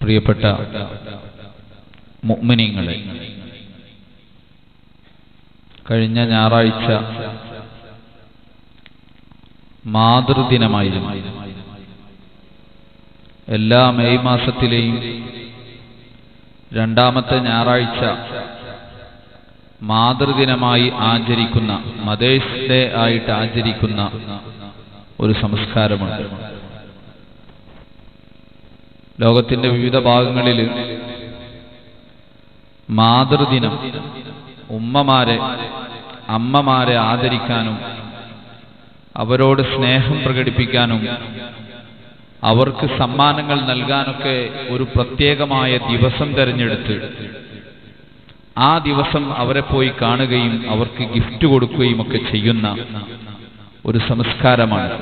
പ്രിയപ്പെട്ട മുഅ്മിനീങ്ങളെ കഴിഞ്ഞ ഞായറാഴ്ച മാതൃദിനമായിരുന്നു എല്ലാ മെയ് മാസത്തിലെയും രണ്ടാമത്തെ ഞായറാഴ്ച മാതൃദിനമായി ആചരിക്കുന്ന മദേഴ്സ് ഡേ ആയിട്ട് ആചരിക്കുന്ന ഒരു സംസ്കാരമുണ്ട് ലോകത്തിന്റെ വിവിധ ഭാഗങ്ങളിൽ മാതൃദിനം ഉമ്മമാരെ അമ്മമാരെ ആദരിക്കാനും അവരോട് സ്നേഹം പ്രകടിപ്പിക്കാനും അവർക്ക് സമ്മാനങ്ങൾ നൽകാനൊക്കെ ഒരു പ്രത്യേകമായ ദിവസം തെരഞ്ഞെടുത്ത് ആ ദിവസം അവരെ പോയി കാണുകയും അവർക്ക് ഗിഫ്റ്റ് കൊടുക്കുകയും ഒക്കെ ചെയ്യുന്ന ഒരു സംസ്കാരമാണ്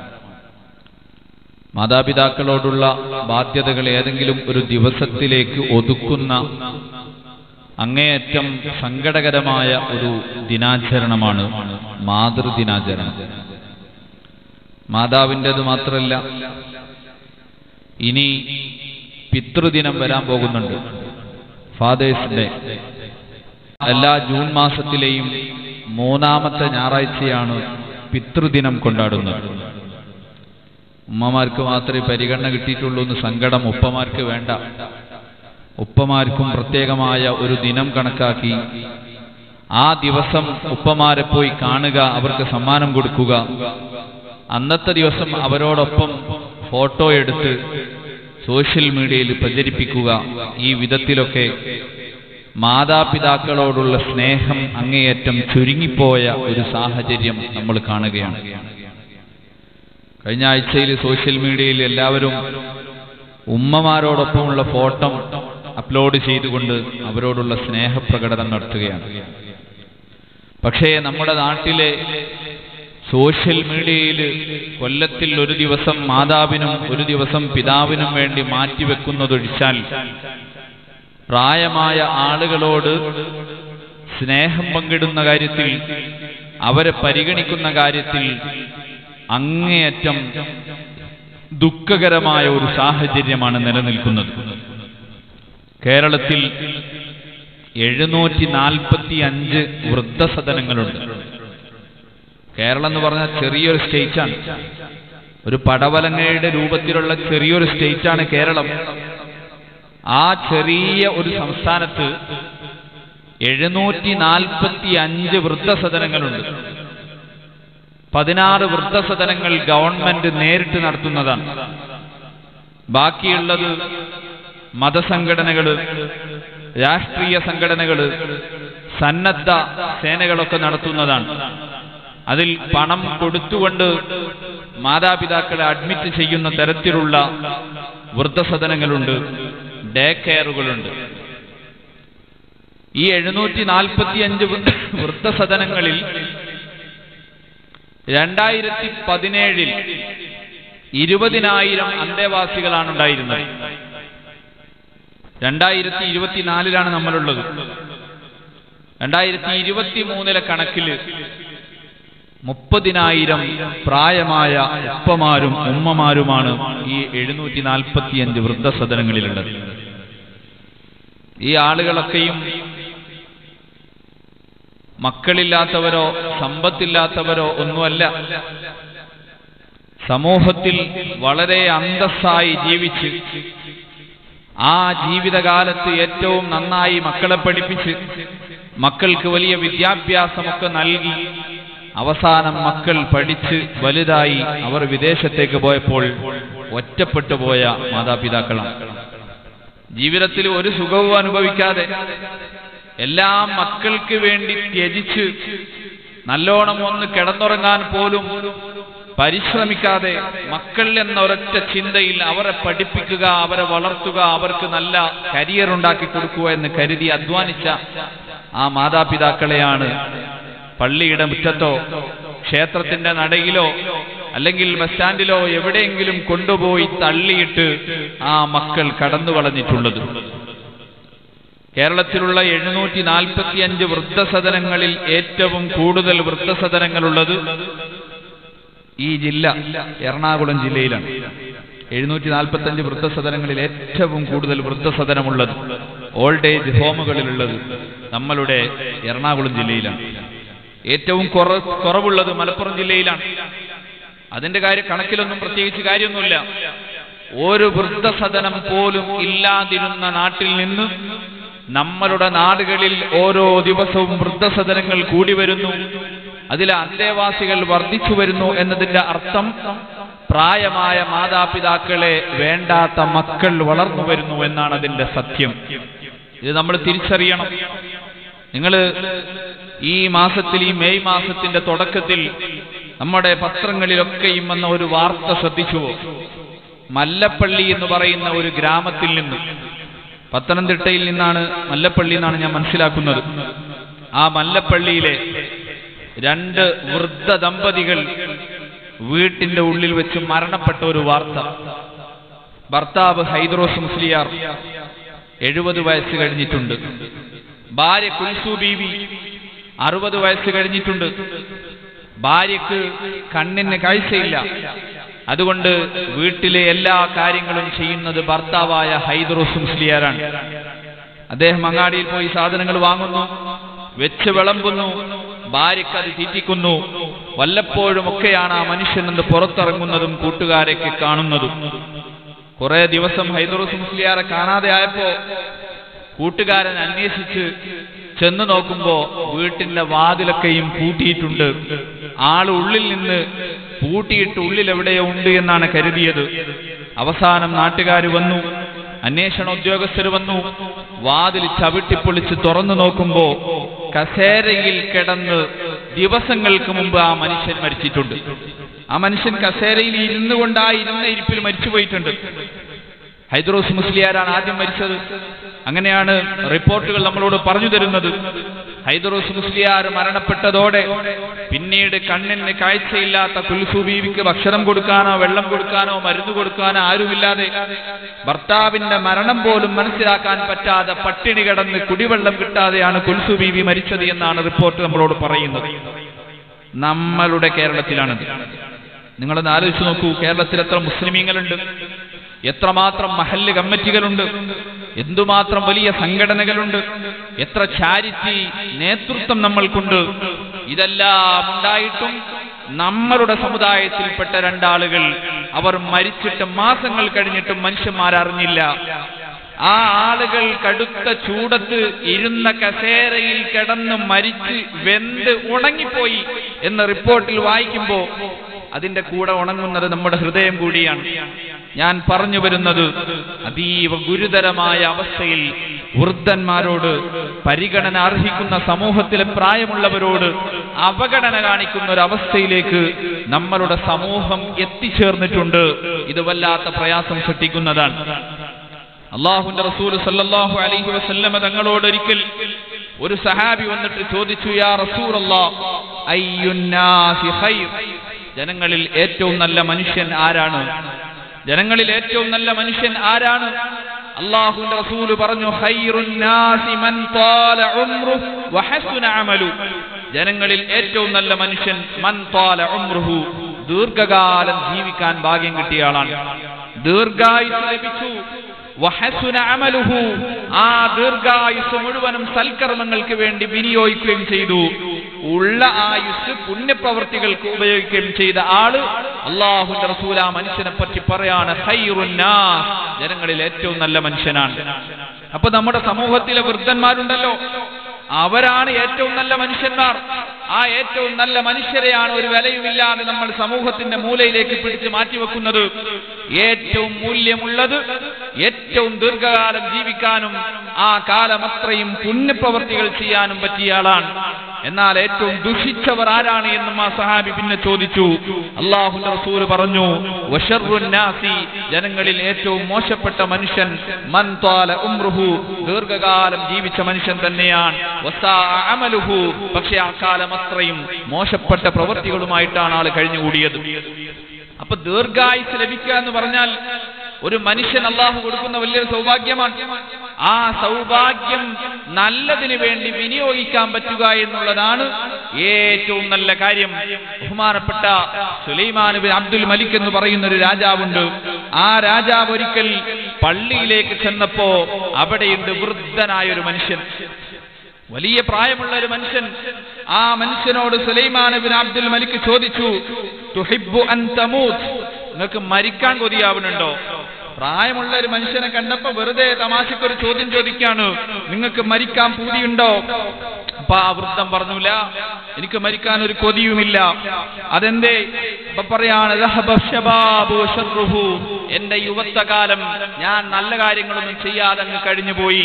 മാതാപിതാക്കളോടുള്ള ബാധ്യതകൾ ഏതെങ്കിലും ഒരു ദിവസത്തിലേക്ക് ഒതുക്കുന്ന അങ്ങേയറ്റം സങ്കടകരമായ ഒരു ദിനാചരണമാണ് മാതൃദിനാചരണം മാതാവിൻ്റെത് മാത്രമല്ല ഇനി പിതൃദിനം വരാൻ പോകുന്നുണ്ട് ഫാദേഴ്സ് ഡേ എല്ലാ ജൂൺ മാസത്തിലെയും മൂന്നാമത്തെ ഞായറാഴ്ചയാണ് പിതൃദിനം കൊണ്ടാടുന്നത് ഉമ്മമാർക്ക് മാത്രമേ പരിഗണന കിട്ടിയിട്ടുള്ളൂ എന്ന് സങ്കടം ഉപ്പമാർക്ക് വേണ്ട ഉപ്പമാർക്കും പ്രത്യേകമായ ഒരു ദിനം കണക്കാക്കി ആ ദിവസം ഉപ്പമാരെ പോയി കാണുക അവർക്ക് സമ്മാനം കൊടുക്കുക അന്നത്തെ ദിവസം അവരോടൊപ്പം ഫോട്ടോ എടുത്ത് സോഷ്യൽ മീഡിയയിൽ പ്രചരിപ്പിക്കുക ഈ വിധത്തിലൊക്കെ മാതാപിതാക്കളോടുള്ള സ്നേഹം അങ്ങേയറ്റം ചുരുങ്ങിപ്പോയ ഒരു സാഹചര്യം നമ്മൾ കാണുകയാണ് കഴിഞ്ഞ ആഴ്ചയിൽ സോഷ്യൽ മീഡിയയിൽ എല്ലാവരും ഉമ്മമാരോടൊപ്പമുള്ള ഫോട്ടോ അപ്ലോഡ് ചെയ്തുകൊണ്ട് അവരോടുള്ള സ്നേഹപ്രകടനം നടത്തുകയാണ് പക്ഷേ നമ്മുടെ നാട്ടിലെ സോഷ്യൽ മീഡിയയിൽ കൊല്ലത്തിൽ ഒരു ദിവസം മാതാവിനും ഒരു ദിവസം പിതാവിനും വേണ്ടി മാറ്റിവെക്കുന്നതൊഴിച്ചാൽ പ്രായമായ ആളുകളോട് സ്നേഹം പങ്കിടുന്ന കാര്യത്തിൽ അവരെ പരിഗണിക്കുന്ന കാര്യത്തിൽ അങ്ങേയറ്റം ദുഃഖകരമായ ഒരു സാഹചര്യമാണ് നിലനിൽക്കുന്നത് കേരളത്തിൽ എഴുന്നൂറ്റി നാൽപ്പത്തി അഞ്ച് വൃദ്ധസദനങ്ങളുണ്ട് കേരളം എന്ന് പറഞ്ഞാൽ ചെറിയൊരു സ്റ്റേറ്റാണ് ഒരു പടവലങ്ങയുടെ രൂപത്തിലുള്ള ചെറിയൊരു സ്റ്റേറ്റാണ് കേരളം ആ ചെറിയ ഒരു സംസ്ഥാനത്ത് എഴുന്നൂറ്റി നാൽപ്പത്തി അഞ്ച് വൃദ്ധസദനങ്ങളുണ്ട് പതിനാറ് വൃദ്ധസദനങ്ങൾ ഗവൺമെന്റ് നേരിട്ട് നടത്തുന്നതാണ് ബാക്കിയുള്ളത് മതസംഘടനകള് രാഷ്ട്രീയ സംഘടനകള് സന്നദ്ധ സേനകളൊക്കെ നടത്തുന്നതാണ് അതിൽ പണം കൊടുത്തുകൊണ്ട് മാതാപിതാക്കളെ അഡ്മിറ്റ് ചെയ്യുന്ന തരത്തിലുള്ള വൃദ്ധസദനങ്ങളുണ്ട് ഡേ കെയറുകളുണ്ട് ഈ എഴുന്നൂറ്റി നാൽപ്പത്തി അഞ്ച് വൃദ്ധസദനങ്ങളിൽ രണ്ടായിരത്തി പതിനേഴിൽ ഇരുപതിനായിരം അന്തേവാസികളാണ് ഉണ്ടായിരുന്നത് രണ്ടായിരത്തി ഇരുപത്തിനാലിലാണ് നമ്മളുള്ളത് രണ്ടായിരത്തി ഇരുപത്തി മൂന്നിലെ കണക്കില് മുപ്പതിനായിരം പ്രായമായ ഉപ്പമാരും ഉമ്മമാരുമാണ് ഈ എഴുന്നൂറ്റി നാൽപ്പത്തിയഞ്ച് വൃദ്ധസദനങ്ങളിലുള്ളത് ഈ ആളുകളൊക്കെയും മക്കളില്ലാത്തവരോ സമ്പത്തില്ലാത്തവരോ ഒന്നുമല്ല സമൂഹത്തിൽ വളരെ അന്തസ്സായി ജീവിച്ച് ആ ജീവിതകാലത്ത് ഏറ്റവും നന്നായി മക്കളെ പഠിപ്പിച്ച് മക്കൾക്ക് വലിയ വിദ്യാഭ്യാസമൊക്കെ നൽകി അവസാനം മക്കൾ പഠിച്ച് വലുതായി അവർ വിദേശത്തേക്ക് പോയപ്പോൾ ഒറ്റപ്പെട്ടു പോയ മാതാപിതാക്കളാണ് ജീവിതത്തിൽ ഒരു സുഖവും അനുഭവിക്കാതെ എല്ലാം മക്കൾക്ക് വേണ്ടി ത്യജിച്ച് നല്ലോണം ഒന്ന് കിടന്നുറങ്ങാൻ പോലും പരിശ്രമിക്കാതെ മക്കൾ എന്ന ഒരൊറ്റ ചിന്തയിൽ അവരെ പഠിപ്പിക്കുക അവരെ വളർത്തുക അവർക്ക് നല്ല കരിയർ ഉണ്ടാക്കി കൊടുക്കുക എന്ന് കരുതി അധ്വാനിച്ച ആ മാതാപിതാക്കളെയാണ് പള്ളിയുടെ മുറ്റത്തോ ക്ഷേത്രത്തിന്റെ നടയിലോ അല്ലെങ്കിൽ ബസ് സ്റ്റാൻഡിലോ എവിടെയെങ്കിലും കൊണ്ടുപോയി തള്ളിയിട്ട് ആ മക്കൾ കടന്നു കളഞ്ഞിട്ടുള്ളത് കേരളത്തിലുള്ള എഴുന്നൂറ്റി നാൽപ്പത്തി അഞ്ച് വൃദ്ധസദനങ്ങളിൽ ഏറ്റവും കൂടുതൽ വൃദ്ധസദനങ്ങളുള്ളത് ഈ ജില്ല എറണാകുളം ജില്ലയിലാണ് എഴുന്നൂറ്റി നാൽപ്പത്തഞ്ച് വൃദ്ധസദനങ്ങളിൽ ഏറ്റവും കൂടുതൽ വൃദ്ധസദനമുള്ളത് ഓൾഡ് ഏജ് ഹോമുകളിലുള്ളത് നമ്മളുടെ എറണാകുളം ജില്ലയിലാണ് ഏറ്റവും കുറ കുറവുള്ളത് മലപ്പുറം ജില്ലയിലാണ് അതിന്റെ കാര്യം കണക്കിലൊന്നും പ്രത്യേകിച്ച് കാര്യമൊന്നുമില്ല ഒരു വൃദ്ധസദനം പോലും ഇല്ലാതിരുന്ന നാട്ടിൽ നിന്ന് നമ്മളുടെ നാടുകളിൽ ഓരോ ദിവസവും വൃദ്ധസദനങ്ങൾ കൂടി വരുന്നു അതിലെ അന്തേവാസികൾ വർദ്ധിച്ചു വരുന്നു എന്നതിന്റെ അർത്ഥം പ്രായമായ മാതാപിതാക്കളെ വേണ്ടാത്ത മക്കൾ വളർന്നു വരുന്നു എന്നാണ് അതിന്റെ സത്യം ഇത് നമ്മൾ തിരിച്ചറിയണം നിങ്ങൾ ഈ മാസത്തിൽ ഈ മെയ് മാസത്തിന്റെ തുടക്കത്തിൽ നമ്മുടെ പത്രങ്ങളിലൊക്കെയും വന്ന ഒരു വാർത്ത ശ്രദ്ധിച്ചുവോ മല്ലപ്പള്ളി എന്ന് പറയുന്ന ഒരു ഗ്രാമത്തിൽ നിന്ന് പത്തനംതിട്ടയിൽ നിന്നാണ് മല്ലപ്പള്ളി എന്നാണ് ഞാൻ മനസ്സിലാക്കുന്നത് ആ മല്ലപ്പള്ളിയിലെ രണ്ട് വൃദ്ധ ദമ്പതികൾ വീട്ടിന്റെ ഉള്ളിൽ വെച്ച് മരണപ്പെട്ട ഒരു വാർത്ത ഭർത്താവ് ഹൈദ്രോസ് മുസ്ലിയാർ എഴുപത് വയസ്സ് കഴിഞ്ഞിട്ടുണ്ട് ഭാര്യ കുൽസു ബീവി അറുപത് വയസ്സ് കഴിഞ്ഞിട്ടുണ്ട് ഭാര്യക്ക് കണ്ണിന് കാഴ്ചയില്ല അതുകൊണ്ട് വീട്ടിലെ എല്ലാ കാര്യങ്ങളും ചെയ്യുന്നത് ഭർത്താവായ ഹൈദ്രോസ് മുസ്ലിയാരാണ് അദ്ദേഹം അങ്ങാടിയിൽ പോയി സാധനങ്ങൾ വാങ്ങുന്നു വെച്ച് വിളമ്പുന്നു ഭാര്യയ്ക്ക് അത് തീറ്റിക്കുന്നു വല്ലപ്പോഴും ഒക്കെയാണ് ആ മനുഷ്യൻ നിന്ന് പുറത്തിറങ്ങുന്നതും കൂട്ടുകാരൊക്കെ കാണുന്നതും കുറെ ദിവസം ഹൈദറൂസ് മുസ്ലിയാരെ കാണാതെ ആയപ്പോ കൂട്ടുകാരൻ അന്വേഷിച്ച് ചെന്ന് നോക്കുമ്പോ വീട്ടിന്റെ വാതിലൊക്കെയും പൂട്ടിയിട്ടുണ്ട് ആള് ഉള്ളിൽ നിന്ന് പൂട്ടിയിട്ട് ഉള്ളിൽ എവിടെയോ ഉണ്ട് എന്നാണ് കരുതിയത് അവസാനം നാട്ടുകാർ വന്നു അന്വേഷണ ഉദ്യോഗസ്ഥർ വന്നു വാതിൽ ചവിട്ടിപ്പൊളിച്ച് തുറന്നു നോക്കുമ്പോ കസേരയിൽ കിടന്ന് ദിവസങ്ങൾക്ക് മുമ്പ് ആ മനുഷ്യൻ മരിച്ചിട്ടുണ്ട് ആ മനുഷ്യൻ കസേരയിൽ ഇരുന്നു കൊണ്ട് ആ ഇരുന്ന ഇരിപ്പിൽ മരിച്ചുപോയിട്ടുണ്ട് ഹൈദ്രോസ് മുസ്ലിയാരാണ് ആദ്യം മരിച്ചത് അങ്ങനെയാണ് റിപ്പോർട്ടുകൾ നമ്മളോട് പറഞ്ഞു തരുന്നത് ഹൈദറൂസ് മുസ്ലിയാർ മരണപ്പെട്ടതോടെ പിന്നീട് കണ്ണിന് കാഴ്ചയില്ലാത്ത കുൽസു ബീവിക്ക് ഭക്ഷണം കൊടുക്കാനോ വെള്ളം കൊടുക്കാനോ മരുന്ന് കൊടുക്കാനോ ആരുമില്ലാതെ ഭർത്താവിന്റെ മരണം പോലും മനസ്സിലാക്കാൻ പറ്റാതെ പട്ടിണി കിടന്ന് കുടിവെള്ളം കിട്ടാതെയാണ് കുൽസു ബീവി മരിച്ചത് എന്നാണ് റിപ്പോർട്ട് നമ്മളോട് പറയുന്നത് നമ്മളുടെ കേരളത്തിലാണിത് നിങ്ങളൊന്ന് ആലോചിച്ച് നോക്കൂ കേരളത്തിൽ എത്ര മുസ്ലിമീങ്ങളുണ്ട് എത്രമാത്രം മഹല്ല് കമ്മിറ്റികളുണ്ട് എന്തുമാത്രം വലിയ സംഘടനകളുണ്ട് എത്ര ചാരിറ്റി നേതൃത്വം നമ്മൾക്കുണ്ട് ഇതെല്ലാം ഉണ്ടായിട്ടും നമ്മളുടെ സമുദായത്തിൽപ്പെട്ട രണ്ടാളുകൾ അവർ മരിച്ചിട്ട് മാസങ്ങൾ കഴിഞ്ഞിട്ടും മനുഷ്യന്മാരറിഞ്ഞില്ല ആ ആളുകൾ കടുത്ത ചൂടത്ത് ഇരുന്ന കസേരയിൽ കിടന്ന് മരിച്ച് വെന്ത് ഉണങ്ങിപ്പോയി എന്ന റിപ്പോർട്ടിൽ വായിക്കുമ്പോ അതിന്റെ കൂടെ ഉണങ്ങുന്നത് നമ്മുടെ ഹൃദയം കൂടിയാണ് ഞാൻ പറഞ്ഞു വരുന്നത് അതീവ ഗുരുതരമായ അവസ്ഥയിൽ വൃദ്ധന്മാരോട് പരിഗണന അർഹിക്കുന്ന സമൂഹത്തിലെ പ്രായമുള്ളവരോട് അവഗണന കാണിക്കുന്ന ഒരു അവസ്ഥയിലേക്ക് നമ്മളുടെ സമൂഹം എത്തിച്ചേർന്നിട്ടുണ്ട് ഇത് വല്ലാത്ത പ്രയാസം സൃഷ്ടിക്കുന്നതാണ് അള്ളാഹുന്റെ റസൂൽ സല്ലല്ലാഹു അലൈഹി വസല്ലമ തങ്ങളോട് ഒരിക്കൽ ഒരു സഹാബി വന്നിട്ട് ചോദിച്ചു യാ റസൂൽ ജനങ്ങളിൽ ഏറ്റവും നല്ല മനുഷ്യൻ ആരാണ് ജനങ്ങളിൽ ഏറ്റവും നല്ല മനുഷ്യൻ ആരാണ് അള്ളാഹുന്റെ റസൂല് പറഞ്ഞു ഖൈറുൻ നാസി മൻ ത്വാല ഉംറുഹു വഹസുന അമലു ജനങ്ങളിൽ ഏറ്റവും നല്ല മനുഷ്യൻ മൻ ത്വാല ഉംറുഹു ദീർഘകാലം ജീവിക്കാൻ ഭാഗ്യം കിട്ടിയ ആളാണ് ദീർഘായുസ് ലഭിച്ചു വഹസുന അമലുഹു ആ ദീർഘായുസ് മുഴുവനും സൽക്കർമ്മങ്ങൾക്ക് വേണ്ടി വിനിയോഗിക്കുകയും ചെയ്തു ഉള്ള ആയുസ് പുണ്യപ്രവർത്തികൾക്ക് ഉപയോഗിക്കുകയും ചെയ്ത ആള് അള്ളാഹുന്റെ റസൂല മനുഷ്യനെ പറ്റി പറയാണ് ഖൈറുന്നാസ് ജനങ്ങളിൽ ഏറ്റവും നല്ല മനുഷ്യനാണ് അപ്പൊ നമ്മുടെ സമൂഹത്തിലെ വൃദ്ധന്മാരുണ്ടല്ലോ അവരാണ് ഏറ്റവും നല്ല മനുഷ്യന്മാർ ആ ഏറ്റവും നല്ല മനുഷ്യരെയാണ് ഒരു വിലയുമില്ലാതെ നമ്മൾ സമൂഹത്തിന്റെ മൂലയിലേക്ക് പിടിച്ച് മാറ്റിവെക്കുന്നത് ഏറ്റവും മൂല്യമുള്ളത് ഏറ്റവും ദീർഘകാലം ജീവിക്കാനും ആ കാലം അത്രയും പുണ്യപ്രവർത്തികൾ ചെയ്യാനും പറ്റിയ ആളാണ് എന്നാൽ ഏറ്റവും ദുഷിച്ചവർ ആരാണ് എന്നും ആ സഹാബി പിന്നെ ചോദിച്ചു അള്ളാഹുന്റെ റസൂൽ പറഞ്ഞു വഷറുന്നാസി ജനങ്ങളിൽ ഏറ്റവും മോശപ്പെട്ട മനുഷ്യൻ മൻ ത്വാല ഉംറുഹു ദീർഘകാലം ജീവിച്ച മനുഷ്യൻ തന്നെയാണ് വസാ അമലുഹു പക്ഷെ ആ കാലം അത്രയും മോശപ്പെട്ട പ്രവൃത്തികളുമായിട്ടാണ് ആൾ കഴിഞ്ഞുകൂടിയത് അപ്പൊ ദീർഘായുസ് ലഭിക്കുക എന്ന് പറഞ്ഞാൽ ഒരു മനുഷ്യൻ അള്ളാഹു കൊടുക്കുന്ന വലിയൊരു സൗഭാഗ്യമാണ് ആ സൗഭാഗ്യം നല്ലതിന് വേണ്ടി വിനിയോഗിക്കാൻ പറ്റുക എന്നുള്ളതാണ് ഏറ്റവും നല്ല കാര്യം ബഹുമാനപ്പെട്ട സുലൈമാൻ ബിൻ അബ്ദുൽ മലിക് എന്ന് പറയുന്ന ഒരു രാജാവുണ്ട് ആ രാജാവ് ഒരിക്കൽ പള്ളിയിലേക്ക് ചെന്നപ്പോ അവിടെയുണ്ട് വൃദ്ധനായ ഒരു മനുഷ്യൻ വലിയ പ്രായമുള്ള ഒരു മനുഷ്യൻ ആ മനുഷ്യനോട് സുലൈമാൻ ബിൻ അബ്ദുൽ മലിക് ചോദിച്ചു തുഹിബ്ബു അൻ തമൂത്ത് നിങ്ങൾക്ക് മരിക്കാൻ കൊതിയാവുന്നുണ്ടോ പ്രായമുള്ള ഒരു മനുഷ്യനെ കണ്ടപ്പോ വെറുതെ തമാശക്കൊരു ചോദ്യം ചോദിക്കാണ് നിങ്ങൾക്ക് മരിക്കാൻ പൂതിയുണ്ടോ അപ്പൊ ആ വൃദ്ധം പറഞ്ഞില്ല എനിക്ക് മരിക്കാൻ ഒരു കൊതിയുമില്ല അതെന്തേ അപ്പൊ പറയാണ് "ദഹബ ശബാബു വശർറുഹു." എന്റെ യുവത്വകാലം ഞാൻ നല്ല കാര്യങ്ങളൊന്നും ചെയ്യാതെ അങ്ങ് കഴിഞ്ഞുപോയി